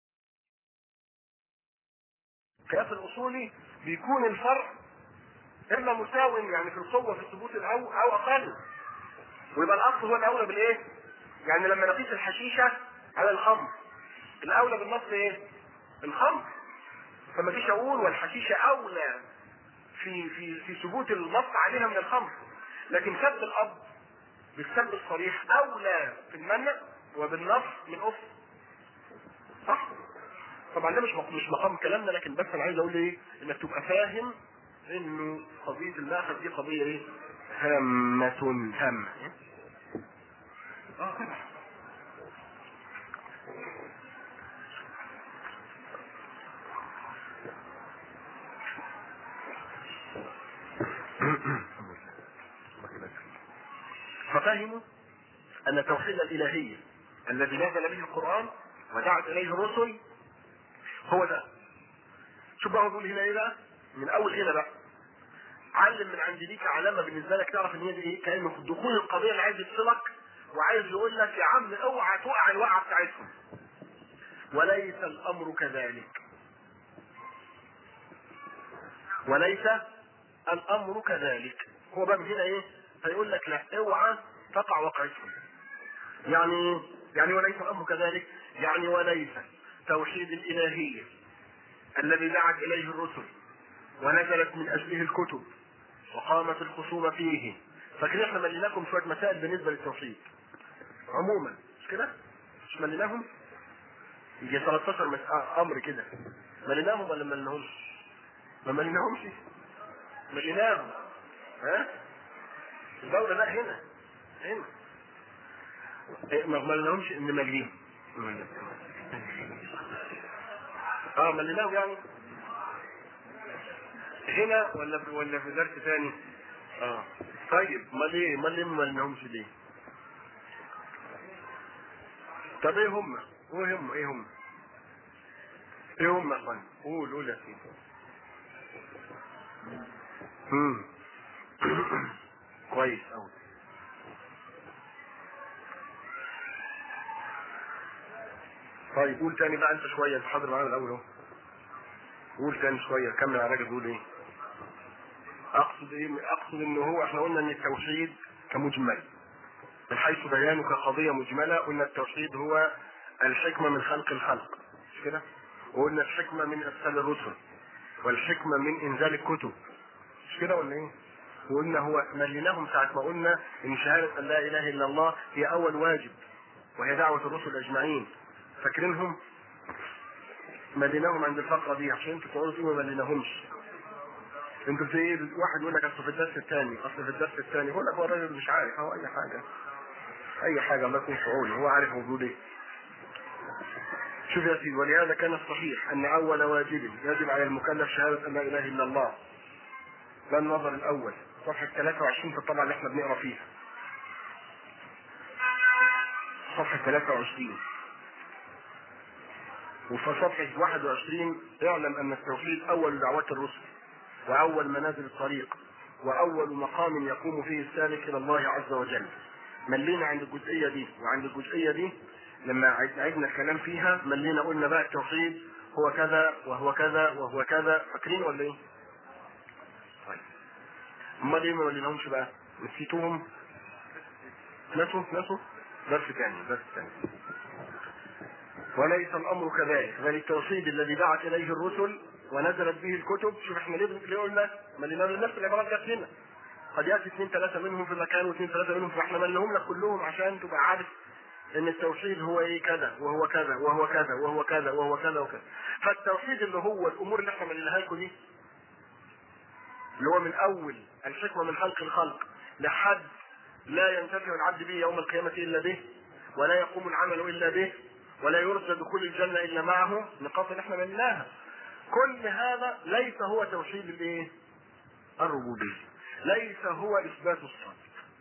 القياس الاصولي بيكون الفرع اما مساو يعني في القوه في الثبوت الاول او اقل ويبقى الاصل هو الاولى بالايه؟ يعني لما نقيس الحشيشه على الخمر الاولى بالنص ايه؟ الخمر فما فيش اقول والحشيشه اولى في في في ثبوت النص عليها من الخمر لكن سب الاب بالسب الصريح اولى في المنع وبالنص من اف صح؟ طبعا ده مش مش مقام كلامنا لكن بس انا عايز اقول ايه؟ انك تبقى فاهم انه قضيه الماخذ دي قضيه ايه؟ هامة هامة. اه طبعا ففهموا ان توحيد الالهيه الذي نزل به القران ودعت اليه الرسل هو ده شوف بقى هو بيقول هنا ايه بقى من اول هنا بقى علم من عند ليك علامه بالنسبه لك تعرف ان هي دي ايه كانه في دخول القضيه اللي عايز يفصلك وعايز يقول لك يا عم اوعى تقع الوقعه بتاعتهم وليس الامر كذلك وليس الامر كذلك هو بقى من هنا ايه فيقول لك لا اوعى تقع وقعتهم يعني يعني وليس الامر كذلك يعني وليس توحيد الالهيه الذي دعت اليه الرسل ونزلت من اجله الكتب وقامت الخصومه فيه فاكرين احنا مليناكم شويه مسائل بالنسبه للتوحيد عموما مش كده؟ مش مليناهم؟ يجي 13 مس... آه امر كده مليناهم ولا ما مليناهمش؟ ما مليناهمش مليناهم ها؟ الدولة لا هنا هنا إيه، ما مليناهمش ان مليهم اه مليناهم يعني هنا ولا في ولا في درس ثاني؟ اه طيب ما ليه ما ليه ما مليناهمش ليه؟ طب ايه هم؟ ايه هم؟ ايه هم؟ ايه هم يا اخوان؟ قول قول يا سيدي. امم كويس قوي. طيب قول تاني بقى انت شويه انت حاضر معانا الاول اهو. قول تاني شويه كمل على راجل بيقول ايه؟ اقصد ايه؟ اقصد ان هو احنا قلنا ان التوحيد كمجمل من حيث بيانه كقضية مجملة قلنا التوحيد هو الحكمة من خلق الخلق مش كده؟ وقلنا الحكمة من إرسال الرسل والحكمة من إنزال الكتب مش كده ولا إيه؟ وقلنا هو مليناهم ساعة ما قلنا إن شهادة أن لا إله إلا الله هي أول واجب وهي دعوة الرسل أجمعين فاكرينهم؟ مليناهم عند الفقرة دي عشان انتوا تقعدوا تقولوا ما مليناهمش انتوا في ايه واحد يقول لك اصل في الدرس الثاني اصل في الدرس الثاني يقول لك هو الراجل مش عارف هو اي حاجه اي حاجه الله يكون في عونه هو عارف موجود ايه شوف يا سيدي ولهذا كان الصحيح ان اول واجب يجب على المكلف شهاده ان لا اله الا الله ده النظر الاول صفحه 23 في الطبعه اللي احنا بنقرا فيها صفحه 23 وفي صفحه 21 اعلم ان التوحيد اول دعوات الرسل واول منازل الطريق واول مقام يقوم فيه السالك الى الله عز وجل ملينا عند الجزئيه دي وعند الجزئيه دي لما عدنا الكلام فيها ملينا قلنا بقى التوحيد هو كذا وهو كذا وهو كذا فاكرين ولا ايه؟ طيب امال ليه ما مليناهمش بقى؟ نسيتوهم؟ نسوا نسوا؟ درس ثاني درس ثاني وليس الامر كذلك بل التوحيد الذي دعت اليه الرسل ونزلت به الكتب شوف احنا ليه ليه قلنا ملينا نفس العبارات جت لنا قد ياتي اثنين ثلاثه منهم في مكان واثنين ثلاثه منهم فاحنا ملهم لك كلهم عشان تبقى عارف ان التوحيد هو ايه كذا وهو كذا وهو كذا وهو كذا وهو كذا وكذا فالتوحيد اللي هو الامور اللي احنا مليناها لكم دي اللي هو من اول الحكمه من خلق الخلق لحد لا ينتفع العبد به يوم القيامه الا به ولا يقوم العمل الا به ولا يرجى دخول الجنه الا معه نقاط اللي احنا مليناها كل هذا ليس هو توحيد الايه؟ الربوبيه ليس هو اثبات الصفات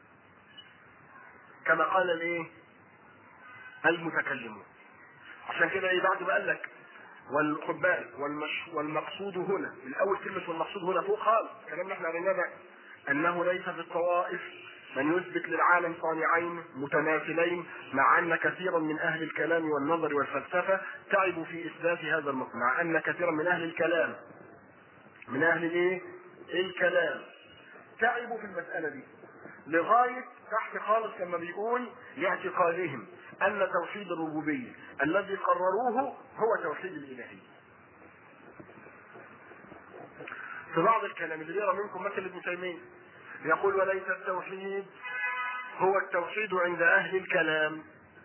كما قال الايه؟ المتكلمون عشان كده ايه بعد ما قال لك والخد بالك والمش والمقصود هنا من اول كلمه والمقصود هنا فوق خالص الكلام اللي احنا قلناه ده انه ليس في الطوائف من يثبت للعالم صانعين متماثلين مع ان كثيرا من اهل الكلام والنظر والفلسفه تعبوا في اثبات هذا المطلب مع ان كثيرا من اهل الكلام من اهل الايه؟ الكلام تعبوا في المساله دي لغايه تحت خالص لما بيقول لاعتقادهم ان توحيد الربوبيه الذي قرروه هو توحيد الالهيه. في بعض الكلام اللي بيقرا منكم مثل ابن تيميه يقول وليس التوحيد هو التوحيد عند اهل الكلام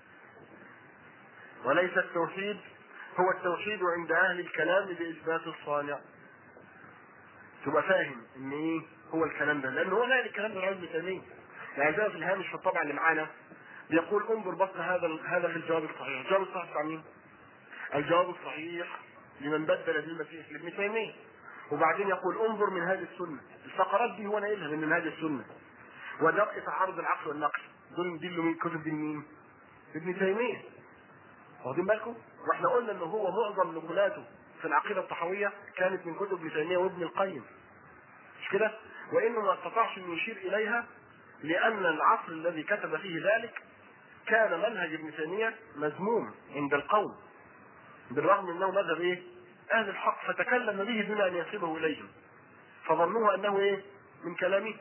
وليس التوحيد هو التوحيد عند اهل الكلام باثبات الصانع تبقى فاهم ان ايه هو الكلام ده لان هو لا الكلام ده عند ابن تيميه يعني زي في الهامش في الطبع اللي معانا بيقول انظر بص هذا هذا في الجواب الصحيح، الجواب الصحيح بتاع مين؟ الجواب الصحيح لمن بدل دين المسيح لابن تيميه وبعدين يقول انظر من هذه السنه، الفقرات دي هو ناقلها من هذه السنه ودرء تعارض العقل والنقل دول دي اللي من كتب دي مين؟ ابن تيميه واخدين بالكم؟ واحنا قلنا ان هو معظم نقولاته في العقيده الطحاويه كانت من كتب ابن تيميه وابن القيم مش كده؟ وانه ما استطاعش انه يشير اليها لان العصر الذي كتب فيه ذلك كان منهج ابن تيميه مذموم عند القوم بالرغم انه مذهب ايه؟ اهل الحق فتكلم به دون ان ينسبه اليهم فظنوه انه ايه؟ من كلامه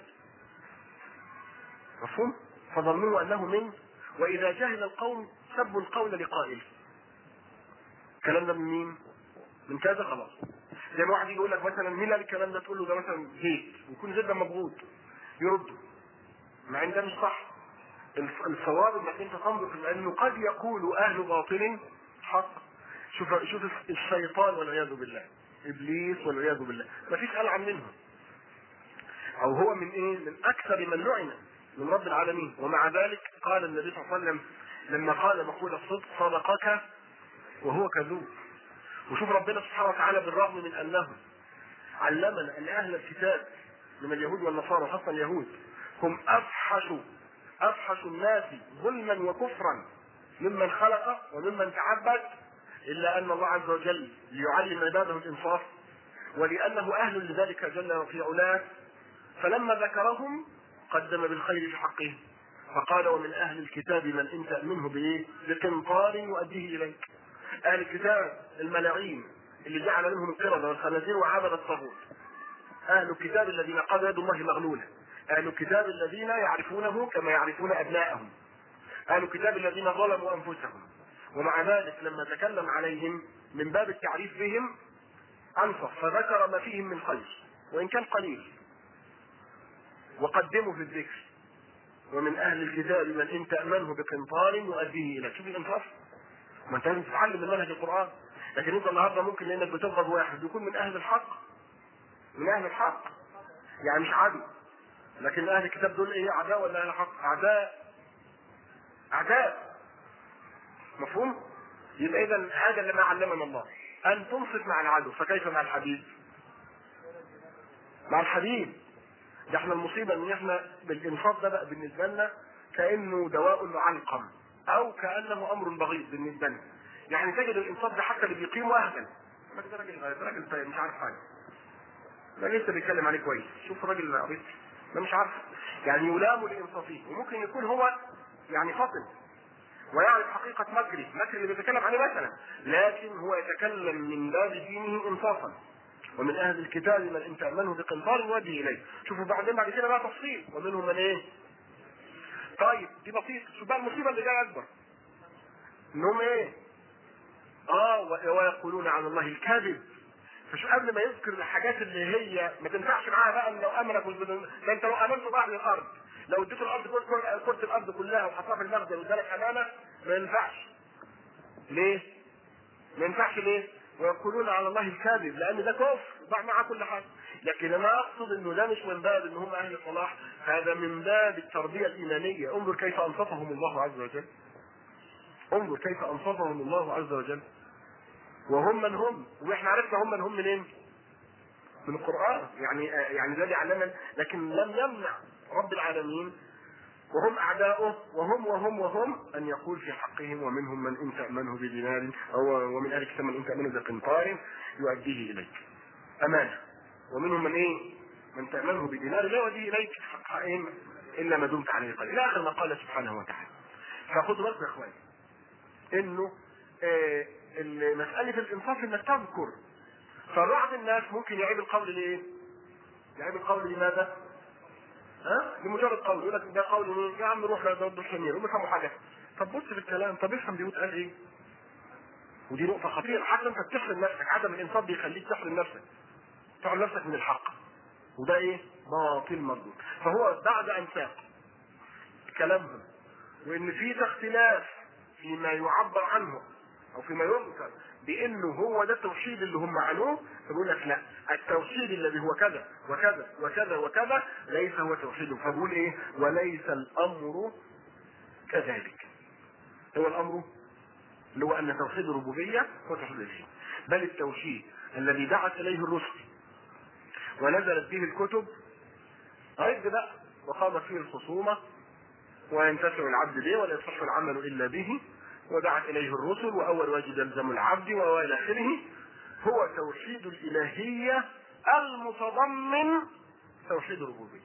مفهوم؟ فظنوه انه من واذا جهل القوم سبوا القول لقائله الكلام ده من مين؟ من كذا خلاص زي ما واحد يجي يقول لك مثلا مين قال الكلام ده تقول له ده مثلا زيد ويكون زيد ده مبغوض يرده مع ان ده مش صح الف- الصواب انك انت تنظر لانه قد يقول اهل باطل حق شوف شوف الشيطان والعياذ بالله ابليس والعياذ بالله ما فيش العن منه او هو من ايه من اكثر من لعن من رب العالمين ومع ذلك قال النبي صلى الله عليه وسلم لما قال مقول الصدق صدقك وهو كذوب وشوف ربنا سبحانه وتعالى بالرغم من انه علمنا ان اهل الكتاب من اليهود والنصارى خاصه اليهود هم افحش افحش الناس ظلما وكفرا ممن خلق وممن تعبد الا ان الله عز وجل ليعلم عباده الانصاف ولانه اهل لذلك جل في علاه فلما ذكرهم قدم بالخير في حقهم فقال ومن اهل الكتاب من ان تامنه بايه؟ بقنطار يؤديه اليك. اهل الكتاب الملاعين اللي جعل منهم القرده والخنازير وعبد الطاغوت. اهل الكتاب الذين قالوا يد الله مغلوله. اهل الكتاب الذين يعرفونه كما يعرفون ابناءهم. اهل الكتاب الذين ظلموا انفسهم. ومع ذلك لما تكلم عليهم من باب التعريف بهم انصف فذكر ما فيهم من خير وان كان قليل وقدموا في الذكر ومن اهل الكتاب من ان تامنه بقنطار يؤديه اليك شوف الانصاف ما انت لازم تتعلم من منهج القران لكن انت النهارده ممكن لانك بتبغض واحد يكون من اهل الحق من اهل الحق يعني مش عدو لكن اهل الكتاب دول ايه اعداء ولا اهل حق اعداء اعداء مفهوم يبقى اذا هذا اللي ما علمنا الله ان تنصت مع العدو فكيف مع الحبيب مع الحبيب ده احنا المصيبه ان احنا بالانصاف ده بقى بالنسبه لنا كانه دواء معلقم او كانه امر بغيض بالنسبه لنا يعني تجد الانصاف ده حتى اللي بيقيمه اهبل بس ده راجل غايب راجل طيب مش عارف حاجه ده لسه بيتكلم عليه كويس شوف الراجل عبيط ده مش عارف يعني يلام لانصافه وممكن يكون هو يعني فطن ويعرف حقيقة مكره مكر اللي بيتكلم عليه مثلا لكن هو يتكلم من باب دينه انصافا ومن اهل الكتاب من ان تامنه بقنطار يودي اليه شوفوا بعدين بعد كده بقى تفصيل ومنهم من ايه طيب دي بسيط شوف بقى المصيبه اللي جايه اكبر انهم ايه اه و- ويقولون على الله الكذب فشو قبل ما يذكر الحاجات اللي هي ما تنفعش معاها بقى إن لو امرك بالبدن ده انت لو امنت بعض الارض لو اديت الارض كل كل- كره الارض كلها وحطها في المخزن وادالك امانه ما ينفعش ليه؟ ما ينفعش ليه؟ ويقولون على الله الكاذب لان ده كفر ضع معاه كل حاجه لكن انا اقصد انه ده مش من باب ان هم اهل صلاح هذا من باب التربيه الايمانيه انظر كيف انصفهم الله عز وجل انظر كيف انصفهم الله عز وجل وهم من هم واحنا عرفنا هم من هم منين من القران يعني يعني ده اللي علمنا لكن لم يمنع رب العالمين وهم اعداؤه وهم وهم وهم ان يقول في حقهم ومنهم من ان تامنه بدينار او ومن اهل الكتاب من ان تامنه بقنطار يؤديه اليك امانه ومنهم من ايه من تامنه بدينار لا يؤديه اليك حقين الا ما دمت عليه قليل الى اخر ما قال سبحانه وتعالى فخذوا بالكم يا اخواني انه آه ال- مساله الانصاف انك تذكر فبعض الناس ممكن يعيب القول ليه؟ يعيب القول لماذا؟ ها؟ لمجرد قول يقول لك ده قول مين؟ يا عم روح لدود الحمير هم فهموا حاجه طب بص في الكلام طب افهم دي قال ايه؟ ودي نقطه خطيره حتى انت بتحرم نفسك عدم الانصاف بيخليك تحرم نفسك تحرم نفسك من الحق وده ايه؟ باطل مردود فهو بعد ان ساق كلامهم وان في اختلاف فيما يعبر عنه او فيما يذكر بانه هو ده التوحيد اللي هم عنوه فبيقول لك لا التوحيد الذي هو كذا وكذا وكذا وكذا ليس هو توحيد فبقول ايه وليس الامر كذلك هو الامر اللي هو ان توحيد الربوبيه هو توحيد الالهيه بل التوحيد الذي دعت اليه الرسل ونزلت به الكتب عد بقى وقامت فيه الخصومه وينتفع العبد به ولا يصح العمل الا به ودعت اليه الرسل واول واجب يلزم العبد والى اخره هو توحيد الالهيه المتضمن توحيد الربوبيه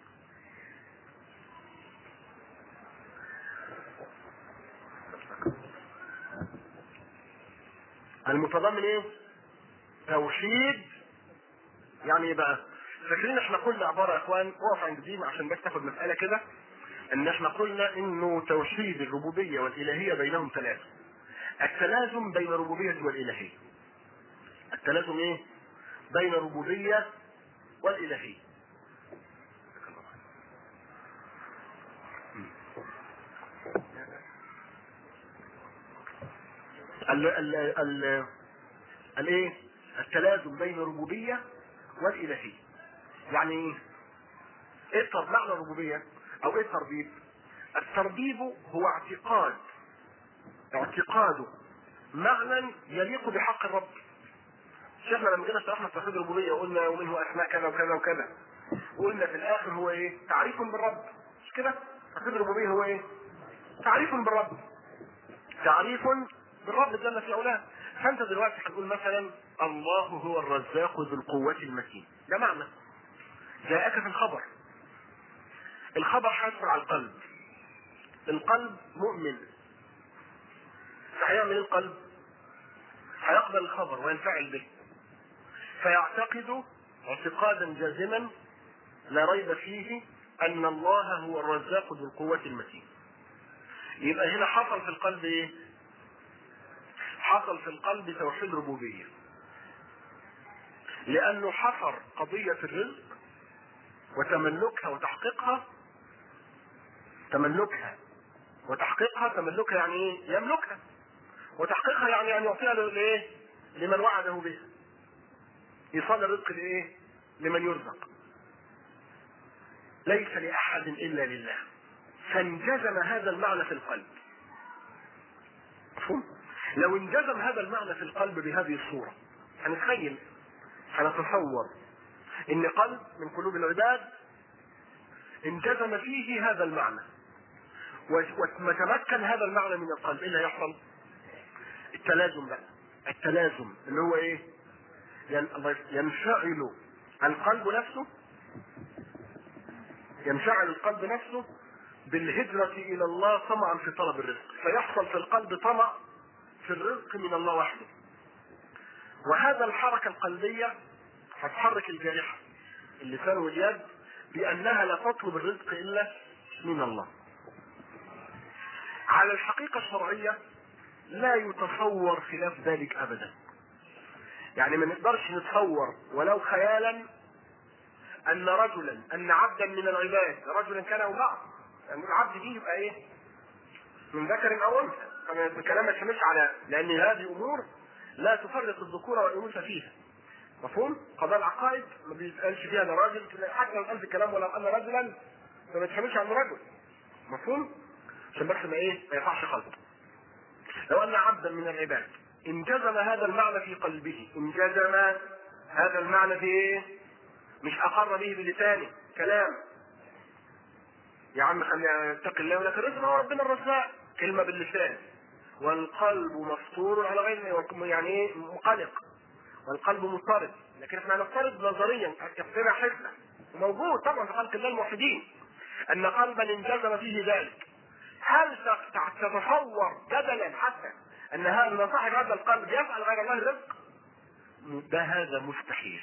المتضمن ايه توحيد يعني ايه بقى فاكرين احنا قلنا عباره يا اخوان اقف عند دي عشان بس تاخد مساله كده ان احنا قلنا انه توحيد الربوبيه والالهيه بينهم تلازم التلازم بين الربوبيه والالهيه التلازم ايه بين الربوبيه والالهيه ال ال ال الايه التلازم بين الربوبيه والالهيه يعني ايه ايه طب معنى الربوبيه او ايه التربيب التربيب هو اعتقاد اعتقاد معنى يليق بحق الرب شيخنا لما جينا شرحنا توحيد الربوبيه وقلنا ومنه اسماء كذا وكذا وكذا وقلنا في الاخر هو ايه تعريف بالرب مش كده توحيد الربوبيه هو ايه تعريف بالرب تعريف بالرب جل في علاه فانت دلوقتي هتقول مثلا الله هو الرزاق ذو القوة المتين ده معنى جاءك في الخبر الخبر حاصل على القلب القلب مؤمن فهيعمل ايه القلب هيقبل الخبر وينفعل به فيعتقد اعتقادا جازما لا ريب فيه ان الله هو الرزاق ذو القوة المتين يبقى هنا حصل في القلب ايه حصل في القلب توحيد ربوبيه لانه حصر قضيه الرزق وتملكها وتحقيقها تملكها وتحقيقها تملكها يعني ايه يملكها وتحقيقها يعني ان يعطيها لايه لمن وعده به ايصال الرزق لايه لمن يرزق ليس لاحد الا لله فانجزم هذا المعنى في القلب مفهوم لو انجزم هذا المعنى في القلب بهذه الصورة هنتخيل هنتصور ان قلب من قلوب العباد انجزم فيه هذا المعنى وتمكن هذا المعنى من القلب ايه اللي هيحصل؟ التلازم بقى التلازم اللي هو ايه؟ ينشعل القلب نفسه ينشعل القلب نفسه بالهجرة إلى الله طمعا في طلب الرزق فيحصل في القلب طمع في الرزق من الله وحده وهذا الحركة القلبية هتحرك الجارحة اللسان واليد بأنها لا تطلب الرزق إلا من الله على الحقيقة الشرعية لا يتصور خلاف ذلك أبدا يعني ما نقدرش نتصور ولو خيالا أن رجلا أن عبدا من العباد رجلا كان أو بعض يعني العبد دي يبقى إيه؟ من ذكر أو أنثى الكلام ما يشملش على لان هذه امور لا تفرق الذكور والانوثه فيها مفهوم؟ قضاء العقائد ما بيتقالش فيها ده راجل حتى لو قال في الكلام ولو قال رجلا فما تفهمش عنه رجل مفهوم؟ عشان بس ما ايه؟ ما يقعش خلط لو ان عبدا من العباد انجزم هذا المعنى في قلبه انجزم هذا المعنى في ايه؟ مش اقر به بلسانه كلام يا عم خلينا نتقي الله ولكن رزق هو ربنا الرزاق كلمه باللسان والقلب مفطور على غير يعني ايه مقلق والقلب مضطرب لكن احنا هنفترض نظريا كفنا حسنة وموجود طبعا في خلق الله الموحدين ان قلبا انجزم فيه ذلك هل تتصور جدلا حتى ان هذا صاحب هذا القلب يفعل غير الله الرزق؟ ده هذا مستحيل.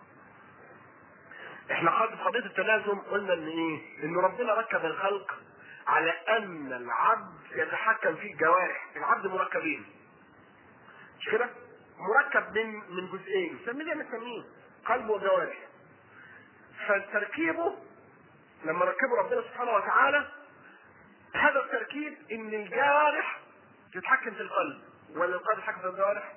احنا في قضيه التلازم قلنا ان ايه؟ ان ربنا ركب الخلق على ان العبد يتحكم في الجوارح، العبد مركبين. مش كده؟ مركب من من جزئين، نسميه زي ما نسميه قلب وجوارح. فتركيبه لما ركبه ربنا سبحانه وتعالى هذا التركيب ان الجوارح تتحكم في القلب ولا القلب يتحكم في الجوارح؟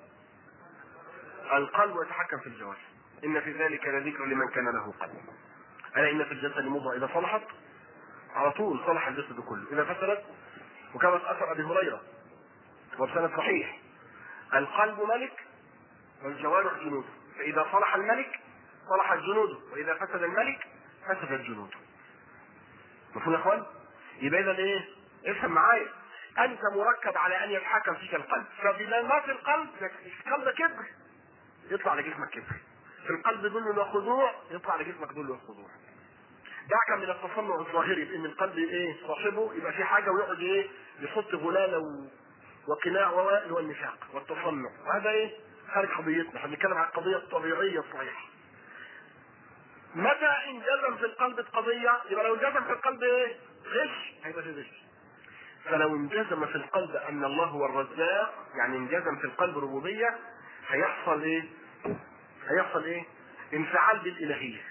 القلب يتحكم في الجوارح ان في ذلك لذكر لمن كان له قلب الا ان في الجسد مضغه اذا صلحت على طول صلح الجسد كله اذا فسدت وكما اثر ابي هريره وبسند صحيح القلب ملك والجوارح جنود فاذا صلح الملك صلح الجنود واذا فسد الملك فسد الجنود مفهوم يا اخوان؟ يبقى اذا ايه؟ افهم معايا انت مركب على ان يتحكم فيك القلب فبما ما في القلب القلب كبر يطلع لجسمك كبر في القلب دول له خضوع يطلع لجسمك دول له خضوع دعك من التصنع الظاهري بان القلب ايه صاحبه يبقى في حاجه ويقعد ايه يحط غلاله و... وقناع ووائل والنفاق والتصنع وهذا ايه خارج قضيتنا احنا بنتكلم عن القضيه الطبيعيه الصحيحه متى انجزم في القلب قضيه يبقى لو انجزم في القلب ايه غش هيبقى في غش فلو انجزم في القلب ان الله هو الرزاق يعني انجزم في القلب ربوبيه هيحصل ايه هيحصل ايه انفعال بالالهيه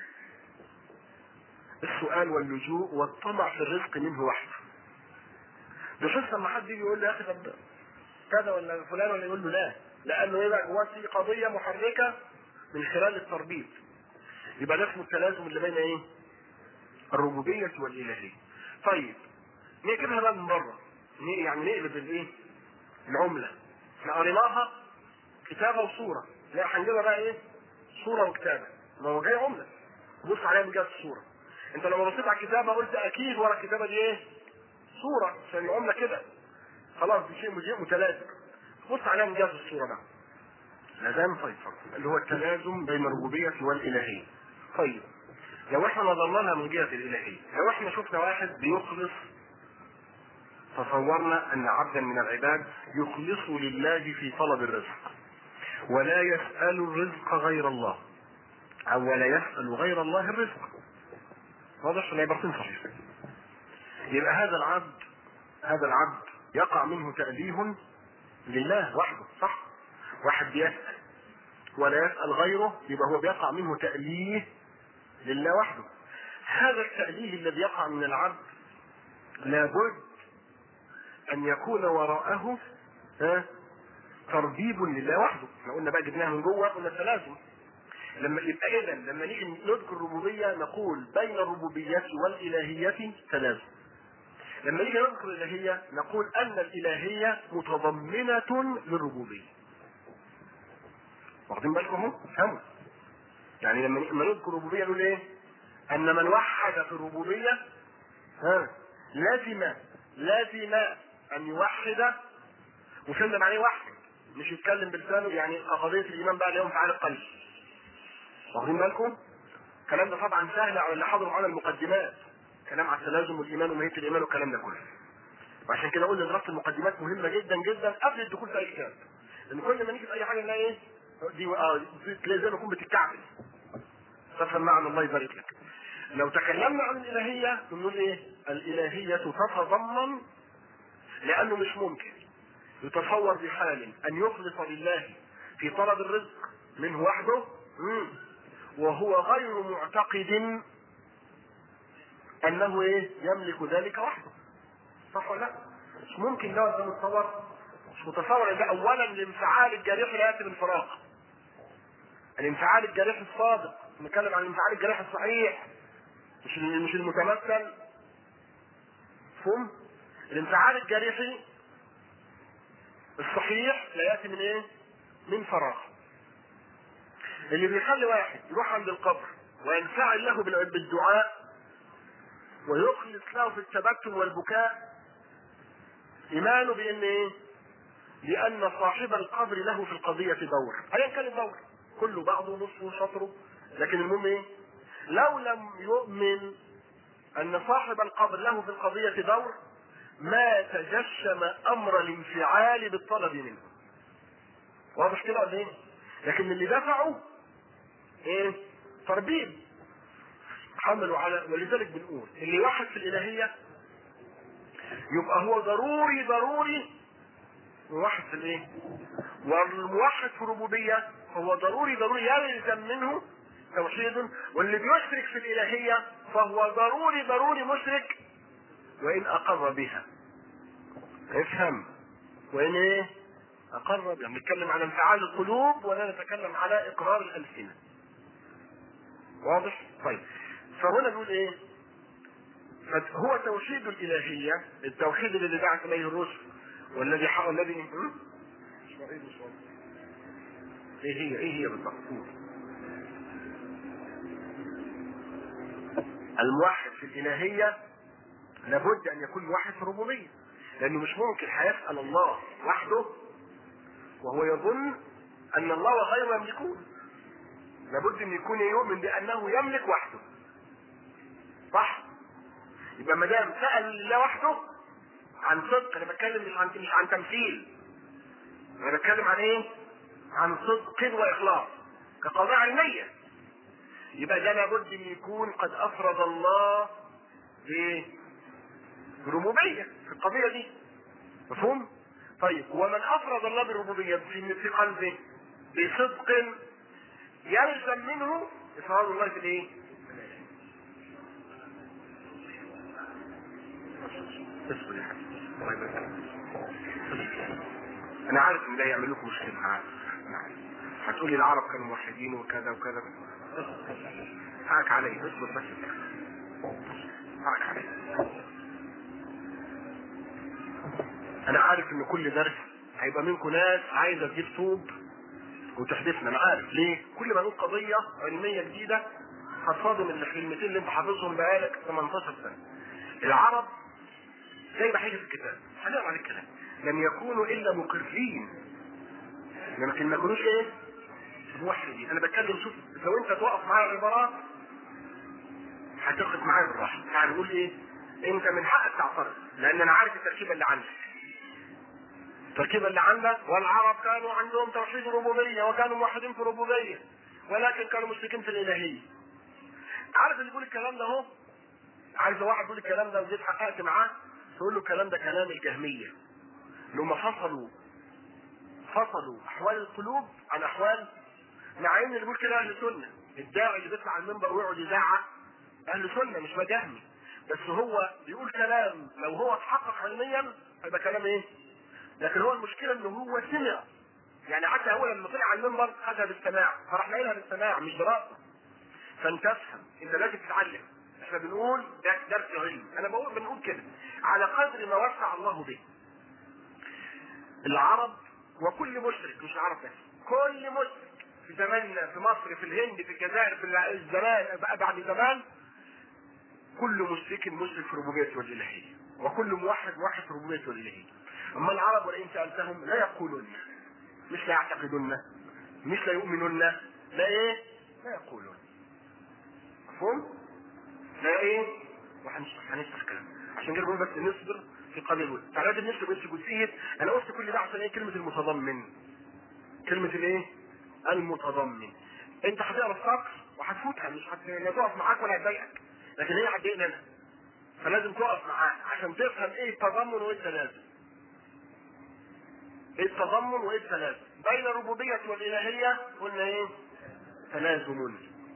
السؤال واللجوء والطمع في الرزق منه وحده بحيث لما حد يجي يقول له يا اخي طب كذا ولا فلان ولا يقول له لا لانه ايه بقى جواه في قضيه محركه من خلال التربيط يبقى ده اسمه التلازم اللي بين ايه؟ الربوبيه والالهيه. طيب نجيبها بقى من بره يعني نقلب الايه؟ العمله. احنا قريناها كتابه وصوره لا هنجيبها بقى ايه؟ صوره وكتابه. ما هو جاي عمله. بص عليها من جهه الصوره. انت لما بصيت على الكتابه قلت اكيد ورا الكتابه دي ايه؟ صوره عشان العمله كده. خلاص دي شيء متلازم. بص عليها من جهه الصوره بقى. لازم فيصل اللي هو التلازم بين الربوبيه والالهيه. طيب لو احنا نظرنا لها من جهه الالهيه لو احنا شفنا واحد بيخلص تصورنا ان عبدا من العباد يخلص لله في طلب الرزق ولا يسال الرزق غير الله او ولا يسال غير الله الرزق واضح العبارتين صحيح يبقى هذا العبد هذا العبد يقع منه تأليه لله وحده صح واحد بيسأل ولا يسأل غيره يبقى هو بيقع منه تأليه لله وحده هذا التأليه الذي يقع من العبد لابد أن يكون وراءه ها تربيب لله وحده احنا قلنا بقى جبناها من جوه قلنا تلازم لما يبقى اذا لما نيجي نذكر الربوبيه نقول بين الربوبيه والالهيه تلازم لما نيجي نذكر الالهيه نقول ان الالهيه متضمنه للربوبيه واخدين بالكم اهو فهموا يعني لما لما نذكر الربوبيه نقول ايه؟ ان من وحد في الربوبيه ها لازم لازم ان يوحد وفهمنا معناه يوحد مش يتكلم بلسانه يعني قضيه الايمان بقى اليوم تعالى القلب واخدين بالكم؟ الكلام ده طبعا سهل على اللي حضروا معانا المقدمات كلام على التلازم والايمان وماهيه الايمان والكلام ده كله وعشان كده قلنا دراسه المقدمات مهمه جدا جدا قبل الدخول في اي كتاب لان كل ما نيجي في اي حاجه نلاقي ايه دي اه تلاقي زي ما يكون بتتكعبل تفهم معنى الله يبارك لك لو تكلمنا عن الالهيه نقول ايه الالهيه تتضمن لانه مش ممكن يتصور بحال ان يخلص لله في طلب الرزق منه وحده مم. وهو غير معتقد انه ايه يملك ذلك وحده صح ولا لا مش ممكن ده ده متصور مش متصور ان ده اولا الانفعال الجريح لا ياتي بالفراغ الانفعال الجريح الصادق نتكلم عن الانفعال الجريح الصحيح مش مش المتمثل فهم الانفعال الجريحي الصحيح لا ياتي من ايه من فراغ اللي بيخلي واحد يروح عند القبر وينفعل له بالدعاء ويخلص له في التبتل والبكاء ايمانه بان ايه لان صاحب القبر له في القضيه دور ايا كان الدور كله بعضه نصفه شطره لكن المهم ايه لو لم يؤمن ان صاحب القبر له في القضيه دور ما تجشم امر الانفعال بالطلب منه واضح كده ولا ايه لكن اللي دفعه ايه تربيب حملوا على ولذلك بنقول اللي يوحد في الالهيه يبقى هو ضروري ضروري موحد في الايه والموحد في الربوبيه هو ضروري ضروري يلزم منه توحيد واللي بيشرك في الالهيه فهو ضروري ضروري مشرك وان اقر بها افهم وان ايه اقر يعني نتكلم على انفعال القلوب ولا نتكلم على اقرار الالسنه واضح طيب فهنا نقول ايه هو توحيد الالهيه التوحيد الذي دعت اليه الرسل والذي حق الذي ايه هي ايه هي بالضبط الموحد في الالهيه لابد ان يكون موحد في الربوبيه لانه مش ممكن هيسال الله وحده وهو يظن ان الله وغيره يملكون لابد ان يكون يؤمن بانه يملك وحده صح يبقى ما دام سال الله وحده عن صدق انا بتكلم مش عن مش عن تمثيل انا بتكلم عن ايه عن صدق واخلاص كقضاء علميه يبقى ده لابد ان يكون قد افرض الله بايه بربوبيه في القضيه دي مفهوم طيب ومن افرض الله بالربوبيه في في قلبه بصدق يلزم منه افراد الله في الايه اصبر يا حبيبي الله يبارك انا عارف ان ده يعمل لكم مشكله عارف هتقولي العرب كانوا موحدين وكذا وكذا حقك علي اصبر بس حقك علي انا عارف ان كل درس هيبقى منكم ناس عايزه تجيب طوب وتحدثنا انا عارف ليه كل ما نقول قضيه علميه جديده هتصادم الكلمتين اللي انت حافظهم بقالك 18 سنه العرب زي ما هيجي في الكتاب هنقرا على الكلام لم يكونوا الا مقرين لكن ما يكونوش ايه موحدين انا بتكلم شوف لو انت توقف معايا العبارات هتاخد معايا بالراحه يعني نقول ايه انت من حقك تعترض لان انا عارف التركيبه اللي عندك التركيبه اللي عندك والعرب كانوا عندهم توحيد الربوبيه وكانوا موحدين في الربوبيه ولكن كانوا مشركين في الالهيه عارف اللي يقول الكلام ده اهو عارف لو واحد يقول الكلام ده وجيت حققت معاه تقول له الكلام ده كلام الجهميه اللي هم فصلوا فصلوا احوال القلوب عن احوال مع ان اللي بيقول كده اهل سنه الداعي اللي بيطلع على المنبر ويقعد يزعق اهل سنه مش جهمي بس هو بيقول كلام لو هو اتحقق علميا هيبقى كلام ايه؟ لكن هو المشكله ان هو سمع يعني حتى هو لما طلع على المنبر خدها بالسماع فراح نايلها بالسماع مش دراسه فانت افهم انت لازم تتعلم احنا بنقول ده درس علم انا بقول بنقول كده على قدر ما وسع الله به العرب وكل مشرك مش العرب بس كل مشرك في زماننا في مصر في الهند في الجزائر في الزمان بقى بعد زمان كل مشرك مشرك في ربوبيته والالهيه وكل موحد موحد في ربوبيته والالهيه اما العرب ولئن سالتهم لا يقولون مش لا يعتقدون مش لا يؤمنون لا ايه لا يقولون مفهوم لا ايه وهنشرح هنشرح كلام عشان كده بقول بس نصبر في قبل الوقت فلازم نشرح بس جزئيه انا قلت كل ده عشان ايه كلمه المتضمن كلمه الايه المتضمن انت هتقرا السطر وهتفوتها مش هتقف معاك ولا هتضايقك لكن هي هتضايقني انا فلازم تقف معاه عشان تفهم ايه التضمن وايه التلازم ايه التضمن وايه التلازم بين الربوبية والإلهية قلنا ايه تلازم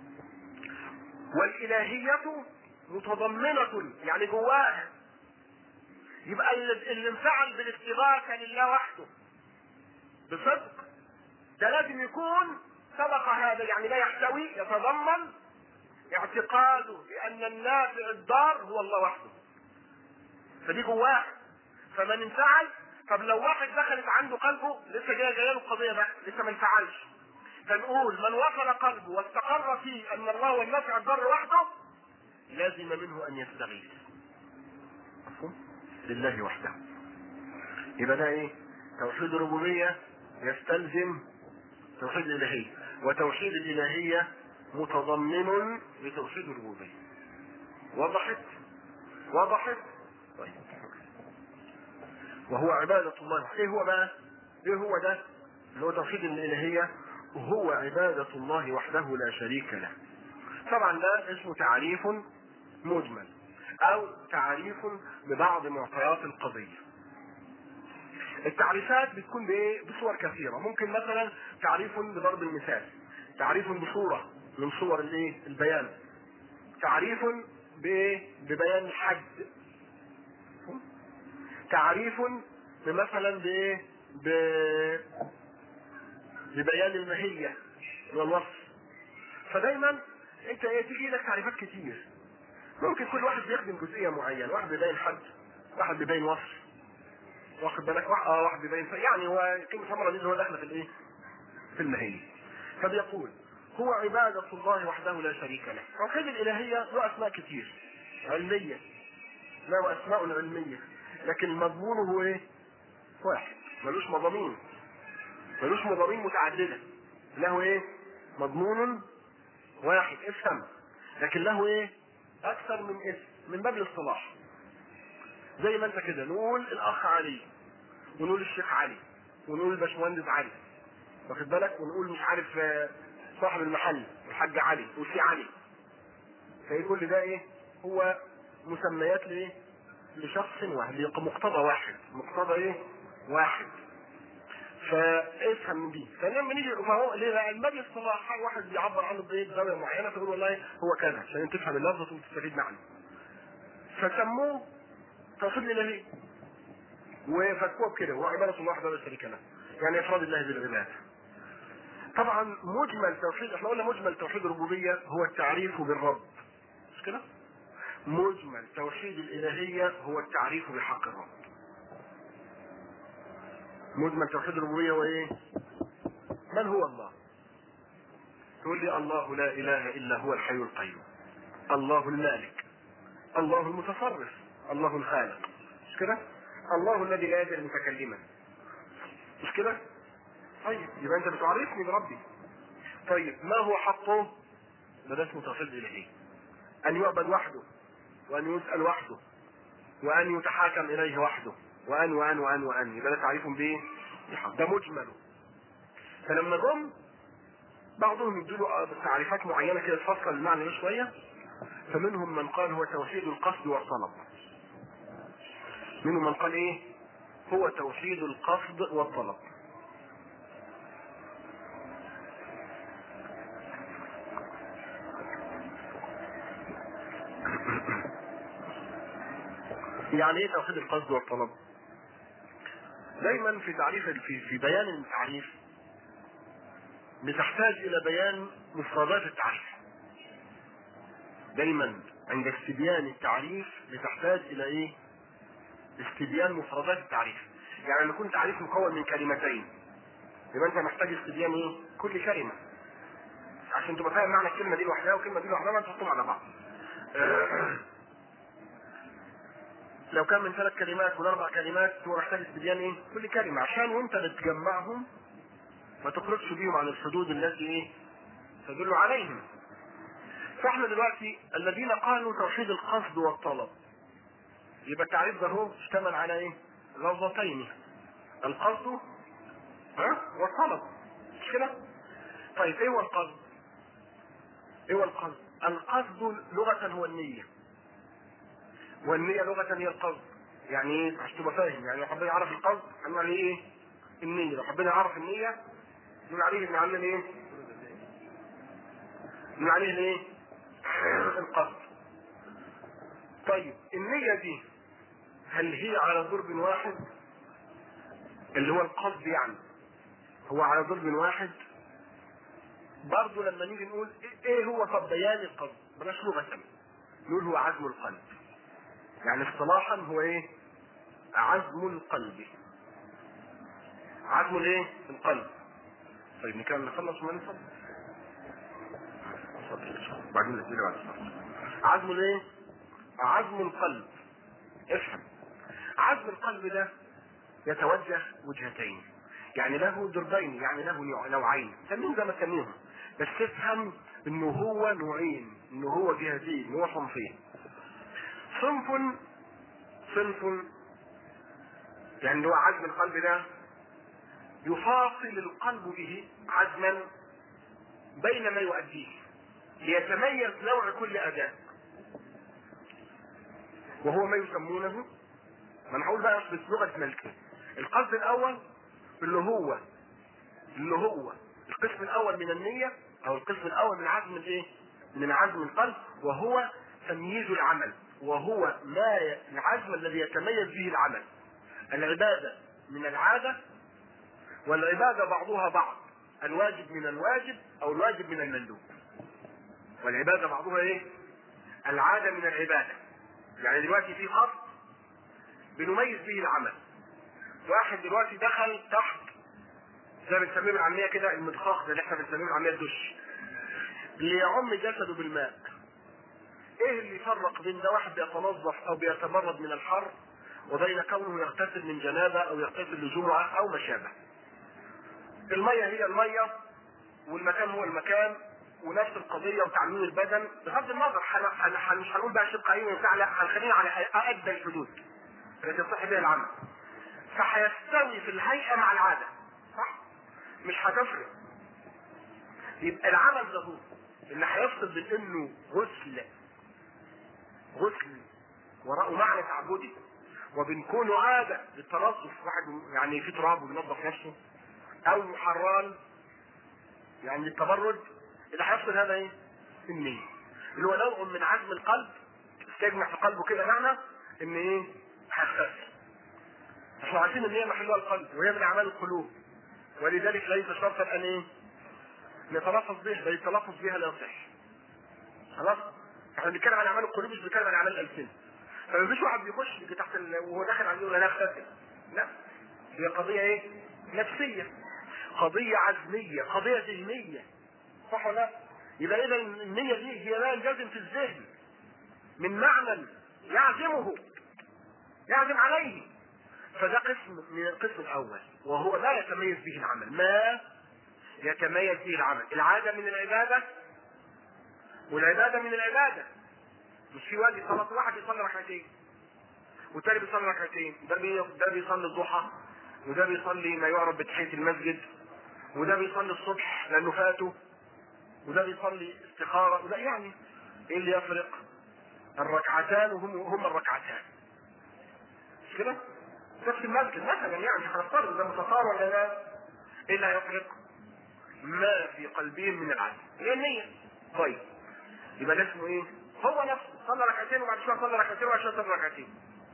والإلهية متضمنة يعني جواها يبقى اللي انفعل بالاستغاثة لله وحده بصدق ده لازم يكون سبق هذا يعني لا يحتوي يتضمن اعتقاده بان النافع الضار هو الله وحده فدي جواه فمن انفعل طب لو واحد دخلت عنده قلبه لسه جايه جايه له القضيه بقى لسه ما انفعلش فنقول من وصل قلبه واستقر فيه ان الله هو النافع الضار وحده لازم منه ان يستغيث مفهوم لله وحده يبقى ده ايه توحيد الربوبيه يستلزم توحيد الالهيه وتوحيد الالهيه متضمن لتوحيد الربوبيه وضحت وضحت طيب وهو عبادة الله ايه هو بقى ايه هو ده اللي هو توحيد الالهية هو عبادة الله وحده لا شريك له طبعا ده اسمه تعريف مجمل او تعريف ببعض معطيات القضية التعريفات بتكون بايه بصور كثيرة ممكن مثلا تعريف بضرب المثال تعريف بصورة من صور الايه البيان تعريف ببيان الحد تعريف مثلا بايه ب ببيان الماهية والوصف فدايما انت ايه تيجي لك تعريفات كتير ممكن كل واحد بيخدم جزئية معينة واحد بيبين حد واحد بيبين وصف واخد بالك واحد اه واحد بيبين يعني هو كلمة ثمرة دي اللي هو داخله في الايه في الماهية فبيقول هو عبادة الله وحده لا شريك له توحيد الإلهية له أسماء كتير علمية له أسماء علمية لكن المضمون هو ايه واحد ملوش مضامين ملوش مضامين متعدده له ايه مضمون واحد افهم لكن له ايه اكثر من اسم من باب الاصطلاح زي ما انت كده نقول الاخ علي ونقول الشيخ علي ونقول الباشمهندس علي واخد بالك ونقول مش عارف آه، صاحب المحل الحاج علي وفي علي فايه كل ده ايه هو مسميات لايه لشخص واحد مقتضى واحد مقتضى ايه واحد فافهم من دي فلما نيجي فهو ليه بقى المبني الاصطلاح واحد بيعبر عنه بايه بزاويه معينه تقول والله هو كذا عشان تفهم اللفظ وتستفيد معنى فسموه توحيد الالهي وفكوه بكده هو عباره الله وحده لا شريك له يعني افراد الله بالعباد طبعا مجمل توحيد احنا قلنا مجمل توحيد الربوبيه هو التعريف بالرب مش كده؟ مجمل توحيد الالهيه هو التعريف بحق الرب مجمل توحيد الربوبيه هو ايه؟ من هو الله؟ تقول لي الله لا اله الا هو الحي القيوم الله المالك الله المتصرف الله الخالق مش كده؟ الله الذي لا يزال متكلما مش كده؟ طيب يبقى انت بتعرفني بربي طيب ما هو حقه؟ ده ده اسمه توحيد الالهي ان يعبد وحده وان يسال وحده وان يتحاكم اليه وحده وان وان وان وان يبقى ده تعريف بايه؟ بحق. ده مجمله فلما جم بعضهم يدوا تعريفات معينه كده تفصل المعنى ده شويه فمنهم من قال هو توحيد القصد والطلب منهم من قال ايه هو توحيد القصد والطلب يعني ايه توحيد القصد والطلب دايما في تعريف في في بيان التعريف بتحتاج الى بيان مفردات التعريف دايما عند استبيان التعريف بتحتاج الى ايه استبيان مفردات التعريف يعني لما يكون تعريف مكون من كلمتين يبقى انت محتاج استبيان ايه كل كلمه عشان تبقى فاهم معنى الكلمه دي لوحدها والكلمه دي لوحدها ما تحطهم على بعض لو كان من ثلاث كلمات ولا اربع كلمات هو محتاج استبيان ايه كل كلمه عشان وانت بتجمعهم ما تخرجش بيهم عن الحدود التي ايه تدل عليهم فاحنا دلوقتي الذين قالوا توحيد القصد والطلب يبقى التعريف ده هو اشتمل على ايه لفظتين القصد ها والطلب مش كده طيب ايه هو القصد ايه هو القصد القصد لغة هو النية والنية لغة هي القصد يعني ايه عشان تبقى فاهم يعني لو حبينا نعرف القصد هنقول عليه ايه النية لو حبينا نعرف النية نقول عليه ان عمل ايه نقول عليه الايه القصد طيب النية دي هل هي على ضرب واحد اللي هو القصد يعني هو على ضرب واحد برضه لما نيجي نقول ايه هو طب بيان القصد بلاش لغة نقول هو عزم القلب يعني اصطلاحا هو ايه عزم القلب عزم الايه القلب طيب نكمل نخلص وما نصلي بعدين نزيد بعد الصلاة عزم الايه عزم القلب افهم عزم القلب ده يتوجه وجهتين يعني له ضربين يعني له نوعين سميهم زي ما تسميهم بس افهم انه هو نوعين انه هو جهتين انه هو صنفين صنف صنف يعني هو عزم القلب ده يفاصل القلب به عزما بين ما يؤديه ليتميز نوع كل اداء وهو ما يسمونه ما انا هقول بقى بلغه ملكي القصد الاول اللي هو اللي هو القسم الاول من النيه او القسم الاول من عزم الايه من عزم القلب وهو تمييز العمل وهو ما العزم الذي يتميز به العمل العباده من العاده والعباده بعضها بعض الواجب من الواجب او الواجب من المندوب والعباده بعضها ايه العاده من العباده يعني دلوقتي في خط بنميز به العمل واحد دلوقتي دخل تحت زي ما بنسميه بالعاميه كده المدخاخ ده اللي احنا بنسميه بالعاميه الدش ليعم جسده بالماء ايه اللي يفرق بين ده واحد بيتنظف او بيتبرد من الحر وبين كونه يغتسل من جنابه او يغتسل لجمعه او ما شابه. الميه هي الميه والمكان هو المكان ونفس القضيه وتعميم البدن بغض النظر حن... حن... حن... مش هنقول بقى شق عيني وبتاع لا هنخلينا على ادنى الحدود التي يصح بها العمل. فهيستوي في الهيئه مع العاده صح؟ مش هتفرق. يبقى العمل ده هو اللي هيفصل بين انه غسل غسل وراءه معنى تعبدي وبين كونه عادة للتنظف واحد يعني في تراب وبينظف نفسه او حران يعني التبرد اللي هيفصل هذا ايه؟ النية اللي هو نوع من عزم القلب استجمع في قلبه كده معنى ان ايه؟ هيغتسل احنا عارفين ان هي محلها القلب وهي من اعمال القلوب ولذلك ليس شرطا ان ايه؟ نتلفظ بها بل التلفظ بها لا يصح خلاص؟ احنا بنتكلم عن اعمال القلوب مش بنتكلم عن اعمال الالسنه فما فيش واحد بيخش تحت ال... وهو داخل عليه يقول انا اغتسل لا هي قضيه ايه؟ نفسيه قضيه عزميه قضيه ذهنيه صح ولا لا؟ يبقى اذا النيه دي هي لا ينجزم في الذهن من معنى يعزمه يعزم عليه فده قسم من القسم الاول وهو لا يتميز به العمل ما يتميز به العمل العاده من العباده والعباده من العباده مش في واحد يصلي واحد يصلي ركعتين والتاني بيصلي ركعتين ده بي... ده بيصلي الضحى وده بيصلي ما يعرف بتحيه المسجد وده بيصلي الصبح لانه فاته وده بيصلي استخاره وده يعني ايه اللي يفرق؟ الركعتان هم هم الركعتان مش كده؟ نفس المسجد مثلا يعني هنفترض ده متطار ولا لا؟ ايه اللي هيفرق؟ ما في قلبهم من العزم هي النية طيب يبقى ده اسمه ايه؟ هو نفسه صلى ركعتين وبعد شويه صلى ركعتين وبعد شويه صلى ركعتين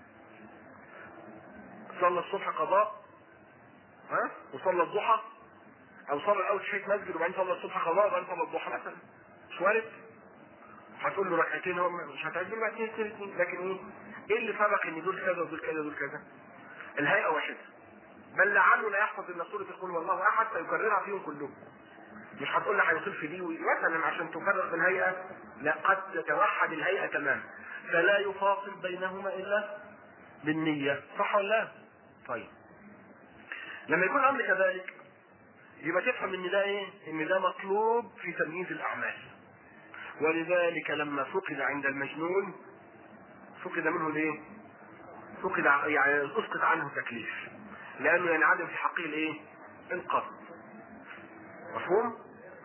صلى الصبح قضاء ها وصلى الضحى او صلى الاول تحيه مسجد وبعدين صلى الصبح قضاء وبعدين صلى الضحى مثلا مش وارد هتقول له ركعتين هو مش هتعجبني بقى اثنين اثنين اثنين لكن ايه؟ ايه اللي فرق ان دول كذا ودول كذا ودول كذا؟ الهيئه واحده بل لعله لا يحفظ ان سوره القل والله احد فيكررها فيهم كلهم مش هتقول لي هيصير في دي مثلا عشان تفرق بالهيئه لا قد تتوحد الهيئه تماما فلا يفاصل بينهما الا بالنيه صح ولا لا؟ طيب لما يكون الامر كذلك يبقى تفهم ان ده ايه؟ ان ده مطلوب في تمييز الاعمال ولذلك لما فقد عند المجنون فقد منه الايه؟ فقد يعني اسقط عنه تكليف لانه ينعدم في حقه الايه؟ القصد مفهوم؟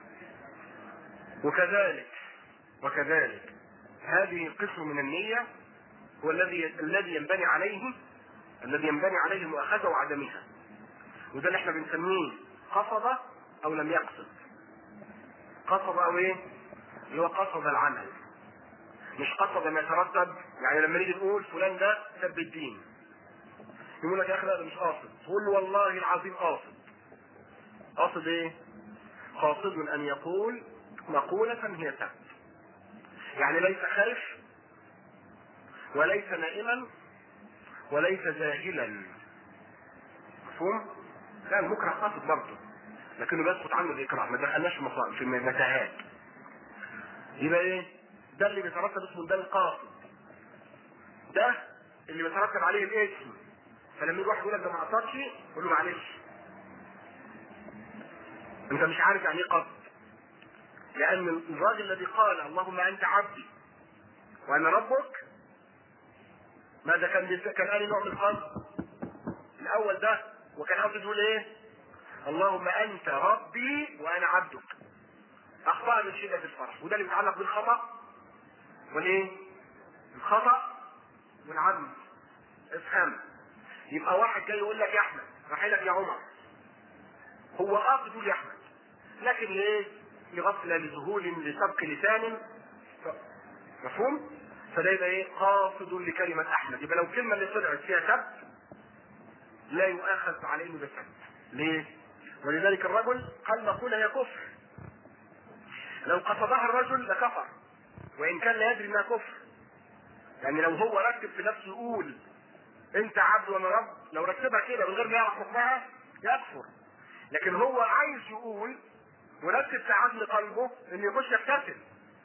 وكذلك وكذلك هذه القسم من النية هو الذي الذي ينبني عليه الذي ينبني عليه المؤاخذة وعدمها وده اللي احنا بنسميه قصد او لم يقصد قصد او ايه؟ اللي هو قصد العمل مش قصد ما يترتب يعني لما نيجي نقول فلان ده سب الدين يقول لك يا اخي لا ده مش قاصد تقول له والله العظيم قاصد قاصد ايه؟ قاصد ان يقول مقولة هي سب يعني ليس خائف وليس نائما وليس جاهلا مفهوم؟ لا المكره قاصد برضه لكنه بيسقط عنه الاكراه ما دخلناش في مصائب في متاهات يبقى ايه؟ ده اللي بيترتب اسمه ده القاصد ده اللي بيترتب عليه الاسم فلما يجي واحد يقول لك ده ما قصدش قول له معلش انت مش عارف يعني ايه قصد لان الراجل الذي قال اللهم انت عبدي وانا ربك ماذا كان كان قال نوع من القصد الاول ده وكان قصده يقول ايه اللهم انت ربي وانا عبدك اخطا من شده الفرح وده اللي بيتعلق بالخطا والايه الخطا والعدم افهم يبقى واحد جاي يقول لك يا احمد راح لك يا عمر هو قاصد يقول يا احمد لكن ليه لغفلة لذهول لسبق لسان مفهوم فده يبقى ايه قاصد لكلمة احمد يبقى لو الكلمة اللي طلعت فيها سب لا يؤاخذ على انه ده سب ليه ولذلك الرجل قال مقولة هي كفر لو قصدها الرجل لكفر وان كان لا يدري انها كفر يعني لو هو ركب في نفسه يقول انت عبد وانا رب لو ركبها كده من غير ما يعرف حكمها يكفر لكن هو عايز يقول وركز في عزم قلبه انه يخش يغتسل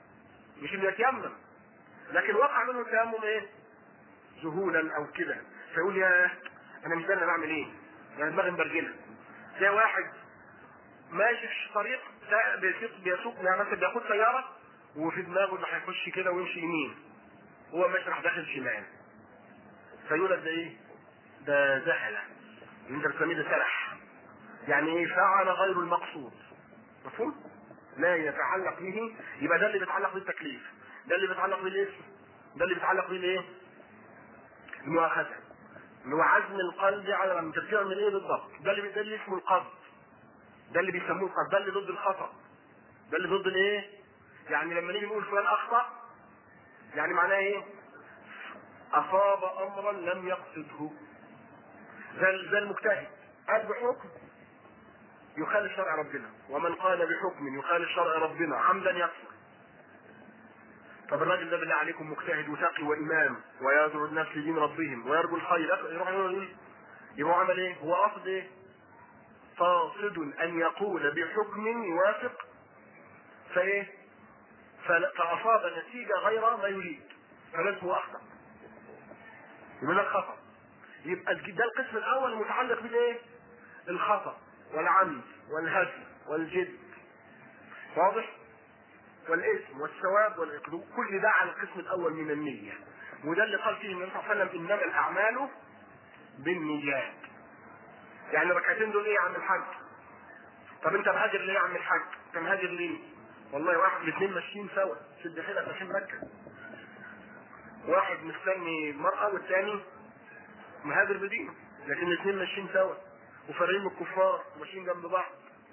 مش انه يتيمم لكن وقع منه التيمم ايه؟ ذهولا او كده فيقول يا انا مش انا بعمل ايه انا دماغي مبرجله زي واحد ماشي في طريق سا- بيسوق بيسوق يعني مثلا بياخد سياره وفي دماغه انه هيخش كده ويمشي يمين هو ماشي راح داخل شمال فيقول لك ده ايه؟ ده زهله انت بتسميه ده سرح يعني ايه فعل غير المقصود مفهوم؟ لا يتعلق به يبقى ده اللي بيتعلق بالتكليف ده اللي بيتعلق بالاسم ده اللي بيتعلق بالايه؟ المؤاخذه اللي هو عزم القلب على انت بتعمل ايه بالضبط ده اللي ده اللي اسمه القصد ده اللي بيسموه القصد ده اللي ضد الخطا ده اللي ضد الايه؟ يعني لما نيجي نقول فلان اخطا يعني معناه ايه؟ اصاب امرا لم يقصده ده ده المجتهد قال بحكم يخالف شرع ربنا ومن قال بحكم يخالف شرع ربنا عمدا يكفر طب الراجل ده بالله عليكم مجتهد وتقي وامام ويدعو الناس لدين ربهم ويرجو الخير يروح يقول يبقى هو عمل ايه؟ هو قصد ايه؟ قاصد ان يقول بحكم يوافق فايه؟ فل- فاصاب نتيجه غير ما يريد فلازم هو اخطا يقول لك خطا يبقى الج- ده القسم الاول المتعلق بالايه؟ الخطا والعمد والهزل والجد واضح؟ والاسم والثواب والاقدام كل ده على القسم الاول من النيه وده اللي قال فيه النبي صلى الله عليه وسلم انما الاعمال بالنيات يعني الركعتين دول ايه يا عم الحاج؟ طب انت مهاجر ليه يا عم الحاج؟ انت مهاجر ليه؟ والله واحد الاثنين ماشيين سوا شد حيلك رايحين مكه واحد مستني المرأة والثاني مهاجر بدينه لكن الاثنين ماشيين سوا وفارقين من الكفار وماشيين جنب بعض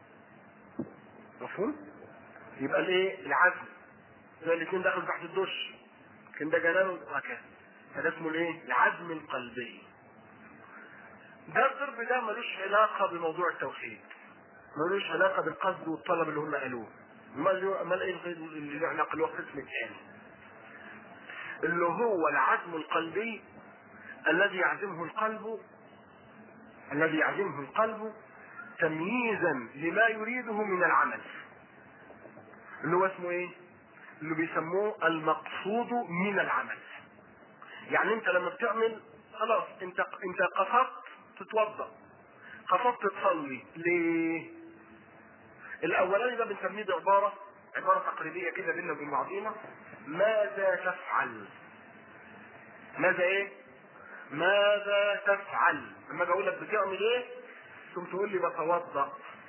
مفهوم؟ يبقى الايه؟ العزم زي الاثنين دخلوا تحت الدش كان ده جنان وهكذا فده اسمه الايه؟ العزم القلبي ده الضرب ده ملوش علاقة بموضوع التوحيد ملوش علاقة بالقصد والطلب اللي هم قالوه امال امال ايه الغير اللي له علاقة اللي هو القسم الثاني اللي هو العزم القلبي الذي يعزمه القلب الذي يعزمه القلب تمييزا لما يريده من العمل اللي هو اسمه ايه اللي بيسموه المقصود من العمل يعني انت لما بتعمل خلاص انت انت قصدت تتوضا قصدت تصلي ليه الاولاني ده بنسميه بعباره عباره تقريبيه كده بينا وبين بعضينا ماذا تفعل ماذا ايه ماذا تفعل لما اجي اقول لك بتعمل ايه ثم تقول لي بتوضا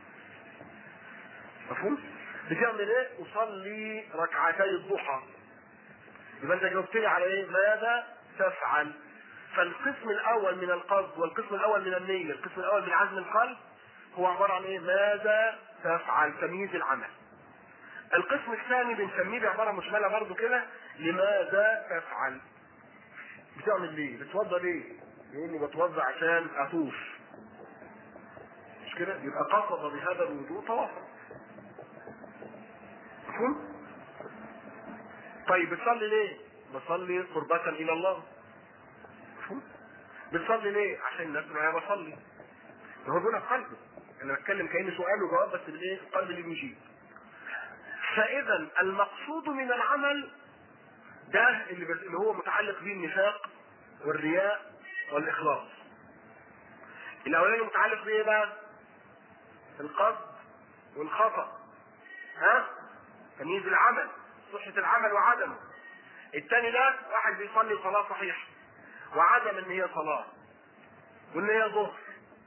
مفهوم بتعمل ايه اصلي ركعتي الضحى يبقى انت جاوبتني على ايه ماذا تفعل فالقسم الاول من القصد والقسم الاول من النيه القسم الاول من عزم القلب هو عباره عن ايه ماذا تفعل تمييز العمل القسم الثاني بنسميه بعباره مشمله برضو كده لماذا تفعل بتعمل ليه بتوضى ليه يقول له بتوضى عشان اطوف مش كده يبقى قصد بهذا الوضوء طوافا مفهوم طيب بتصلي ليه بصلي قربة الى الله مفهوم بتصلي ليه عشان الناس تقول انا بصلي ده هو بيقولها بقلبه انا بتكلم كاني سؤال وجواب بس بالايه القلب اللي بيجيب فاذا المقصود من العمل ده اللي, بس اللي هو متعلق به النفاق والرياء والاخلاص الاولاني متعلق بايه بقى القصد والخطا ها تمييز العمل صحة العمل وعدمه الثاني ده واحد بيصلي صلاة صحيحة وعدم ان هي صلاة وان هي ظهر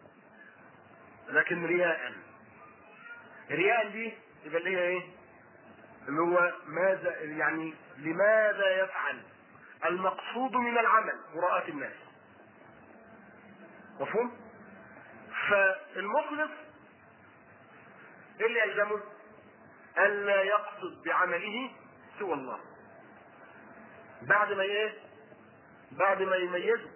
لكن رياء رياء دي يبقى اللي هي ايه اللي هو ماذا يعني لماذا يفعل المقصود من العمل مراءة الناس مفهوم فالمخلص ايه اللي يلزمه الا يقصد بعمله سوى الله بعد ما ايه بعد ما يميزه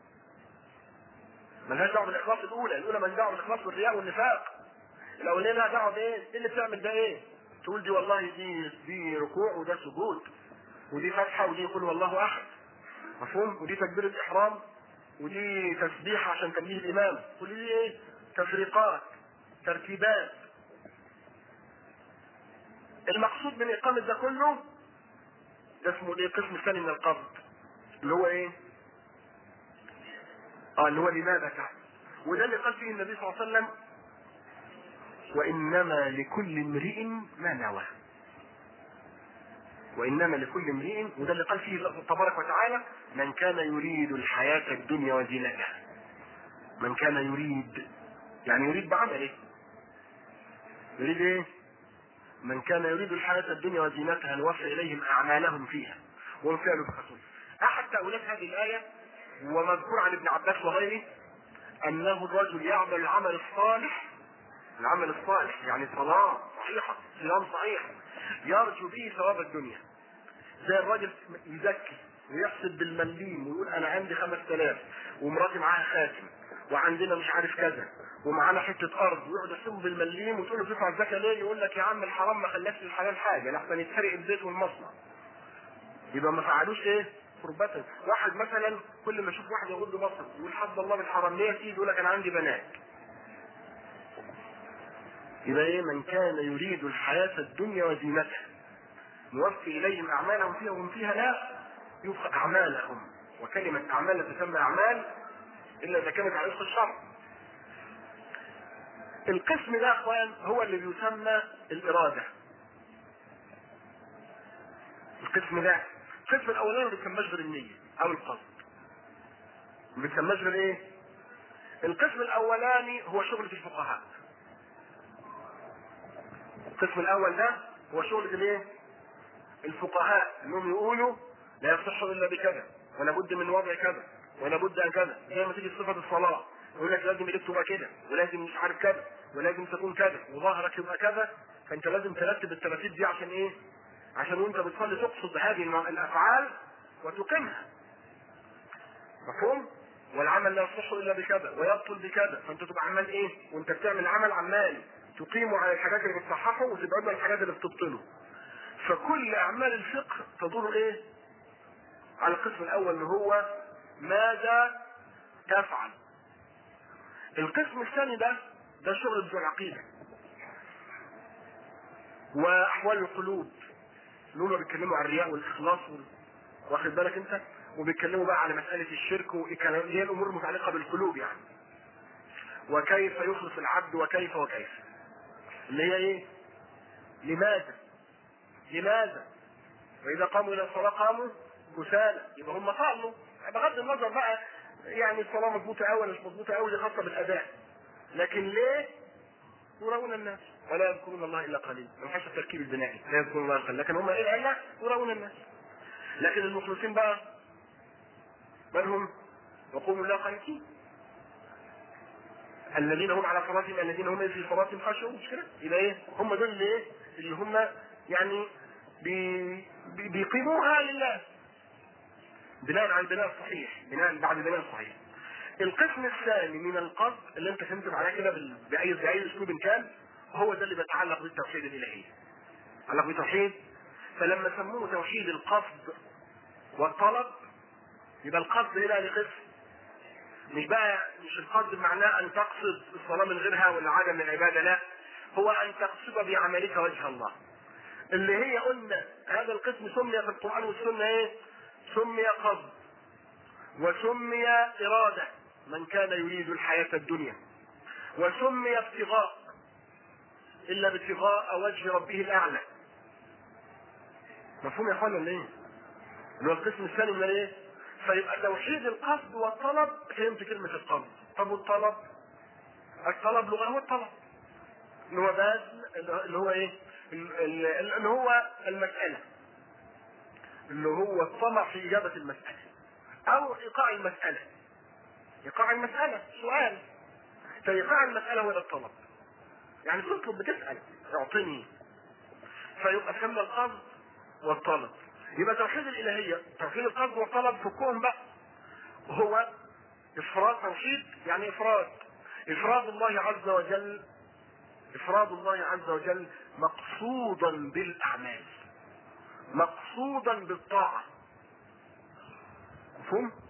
ملهاش دعوه بالاخلاص الاولى الاولى مالهاش دعوه بالاخلاص والرياء والنفاق الاولانيه لها دعوه بايه ايه اللي بتعمل ده ايه تقول دي والله دي دي ركوع وده سجود ودي فتحه ودي يقول والله احد مفهوم ودي تكبيره احرام ودي تسبيحه عشان تنبيه الامام كل دي ايه تفريقات ترتيبات المقصود من اقامه ده كله ده اسمه ايه القسم الثاني من القبض اللي هو ايه اه اللي هو لماذا تعمل وده اللي قال فيه النبي صلى الله عليه وسلم وانما لكل امرئ ما نوى وانما لكل امرئ وده اللي قال فيه الله تبارك وتعالى من كان يريد الحياه الدنيا وزينتها من كان يريد يعني يريد بعمله يريد ايه من كان يريد الحياة الدنيا وزينتها نوفي إليهم أعمالهم فيها وهم فيها يبخسون أحد تأويلات هذه الآية ومذكور عن ابن عباس وغيره أنه الرجل يعمل العمل الصالح العمل الصالح يعني صلاة صحيحة صيام صحيح يرجو به ثواب الدنيا زي الراجل يزكي ويحسب بالمليم ويقول انا عندي 5000 ومراتي معاها خاتم وعندنا مش عارف كذا ومعانا حته ارض ويقعد يحسبه بالمليم وتقول له تدفع الزكاه ليه؟ يقول لك يا عم الحرام ما خلاش للحلال حاجه لحسن يتحرق البيت والمصنع. يبقى ما فعلوش ايه؟ قربة واحد مثلا كل ما يشوف واحد يغض بصره يقول حد الله بالحرام ليه يا سيدي يقول لك انا عندي بنات. يبقى ايه من كان يريد الحياه الدنيا وزينتها نوفي اليهم اعمالهم فيها وهم فيها لا يوفى اعمالهم وكلمه اعمال لا تسمى اعمال الا اذا كانت على وفق الشرع. القسم ده يا اخوان هو اللي بيسمى الاراده. القسم ده القسم الاولاني ما بيسماش غير النيه او القصد. ما بيسماش غير ايه؟ القسم الاولاني هو شغلة الفقهاء. القسم الاول ده هو شغلة الايه؟ الفقهاء انهم يقولوا لا يصح الا بكذا ولا بد من وضع كذا ولا بد ان كذا زي ما تيجي صفه الصلاه يقول لك لازم ايدك تبقى كده ولازم مش عارف كذا ولازم تكون كذا وظهرك يبقى كذا فانت لازم ترتب التراتيب دي عشان ايه؟ عشان وانت بتصلي تقصد هذه الافعال وتقيمها. مفهوم؟ والعمل لا يصح الا بكذا ويبطل بكذا فانت تبقى عمال ايه؟ وانت بتعمل عمل عمال تقيمه على الحاجات اللي بتصححه وتبعده عن الحاجات اللي بتبطله. فكل اعمال الفقه تدور ايه؟ على القسم الاول اللي هو ماذا تفعل القسم الثاني ده ده شغل بتوع العقيدة واحوال القلوب اللي هم بيتكلموا عن الرياء والاخلاص وال... واخد بالك انت وبيتكلموا بقى على مسألة الشرك والكلام اللي هي الامور المتعلقة بالقلوب يعني وكيف يخلص العبد وكيف وكيف اللي هي ايه لماذا لماذا واذا قاموا الى الصلاة قاموا كسالى يبقى هم صلوا بغض النظر بقى يعني الصلاه مظبوطه قوي ولا مش مظبوطه قوي دي خاصه بالاداء لكن ليه يراون الناس ولا يذكرون الله الا قليلا ما ينفعش التركيب البنائي لا يذكرون الله الا قليلا لكن هم ايه العله يراون الناس لكن المخلصين بقى من هم وقوموا الله قانتين الذين هم على صلاتهم الذين هم في صلاتهم خاشعون مش كده يبقى ايه هم دول اللي ايه اللي هم يعني بي بي بيقيموها لله بناء على البناء الصحيح بناء بعد البناء الصحيح القسم الثاني من القصد اللي انت فهمت عليه كده باي باي اسلوب كان هو ده اللي بيتعلق بالتوحيد الالهي يتعلق بالتوحيد فلما سموه توحيد القصد والطلب يبقى القصد هنا لقسم مش بقى مش القصد معناه ان تقصد الصلاه من غيرها ولا عدم من العباده لا هو ان تقصد بعملك وجه الله اللي هي قلنا هذا القسم سمي في القران والسنه ايه؟ سمي قصد وسمي إرادة من كان يريد الحياة الدنيا وسمي ابتغاء إلا ابتغاء وجه ربه الأعلى مفهوم يا اخوانا ولا ايه؟ اللي هو القسم الثاني من ايه؟ فيبقى توحيد القصد والطلب فهمت كلمة القصد طب والطلب؟ الطلب لغة هو الطلب اللي هو بذل اللي هو ايه؟ اللي هو المسألة اللي هو الطمع في إجابة المسألة أو إيقاع المسألة إيقاع المسألة سؤال فإيقاع المسألة هو ده الطلب يعني تطلب بتسأل اعطني فيبقى سمى القصد والطلب يبقى توحيد الإلهية توحيد القصد والطلب فكهم بقى هو إفراد توحيد يعني إفراد إفراد الله عز وجل إفراد الله عز وجل مقصودا بالأعمال مقصودا بالطاعة مفهوم؟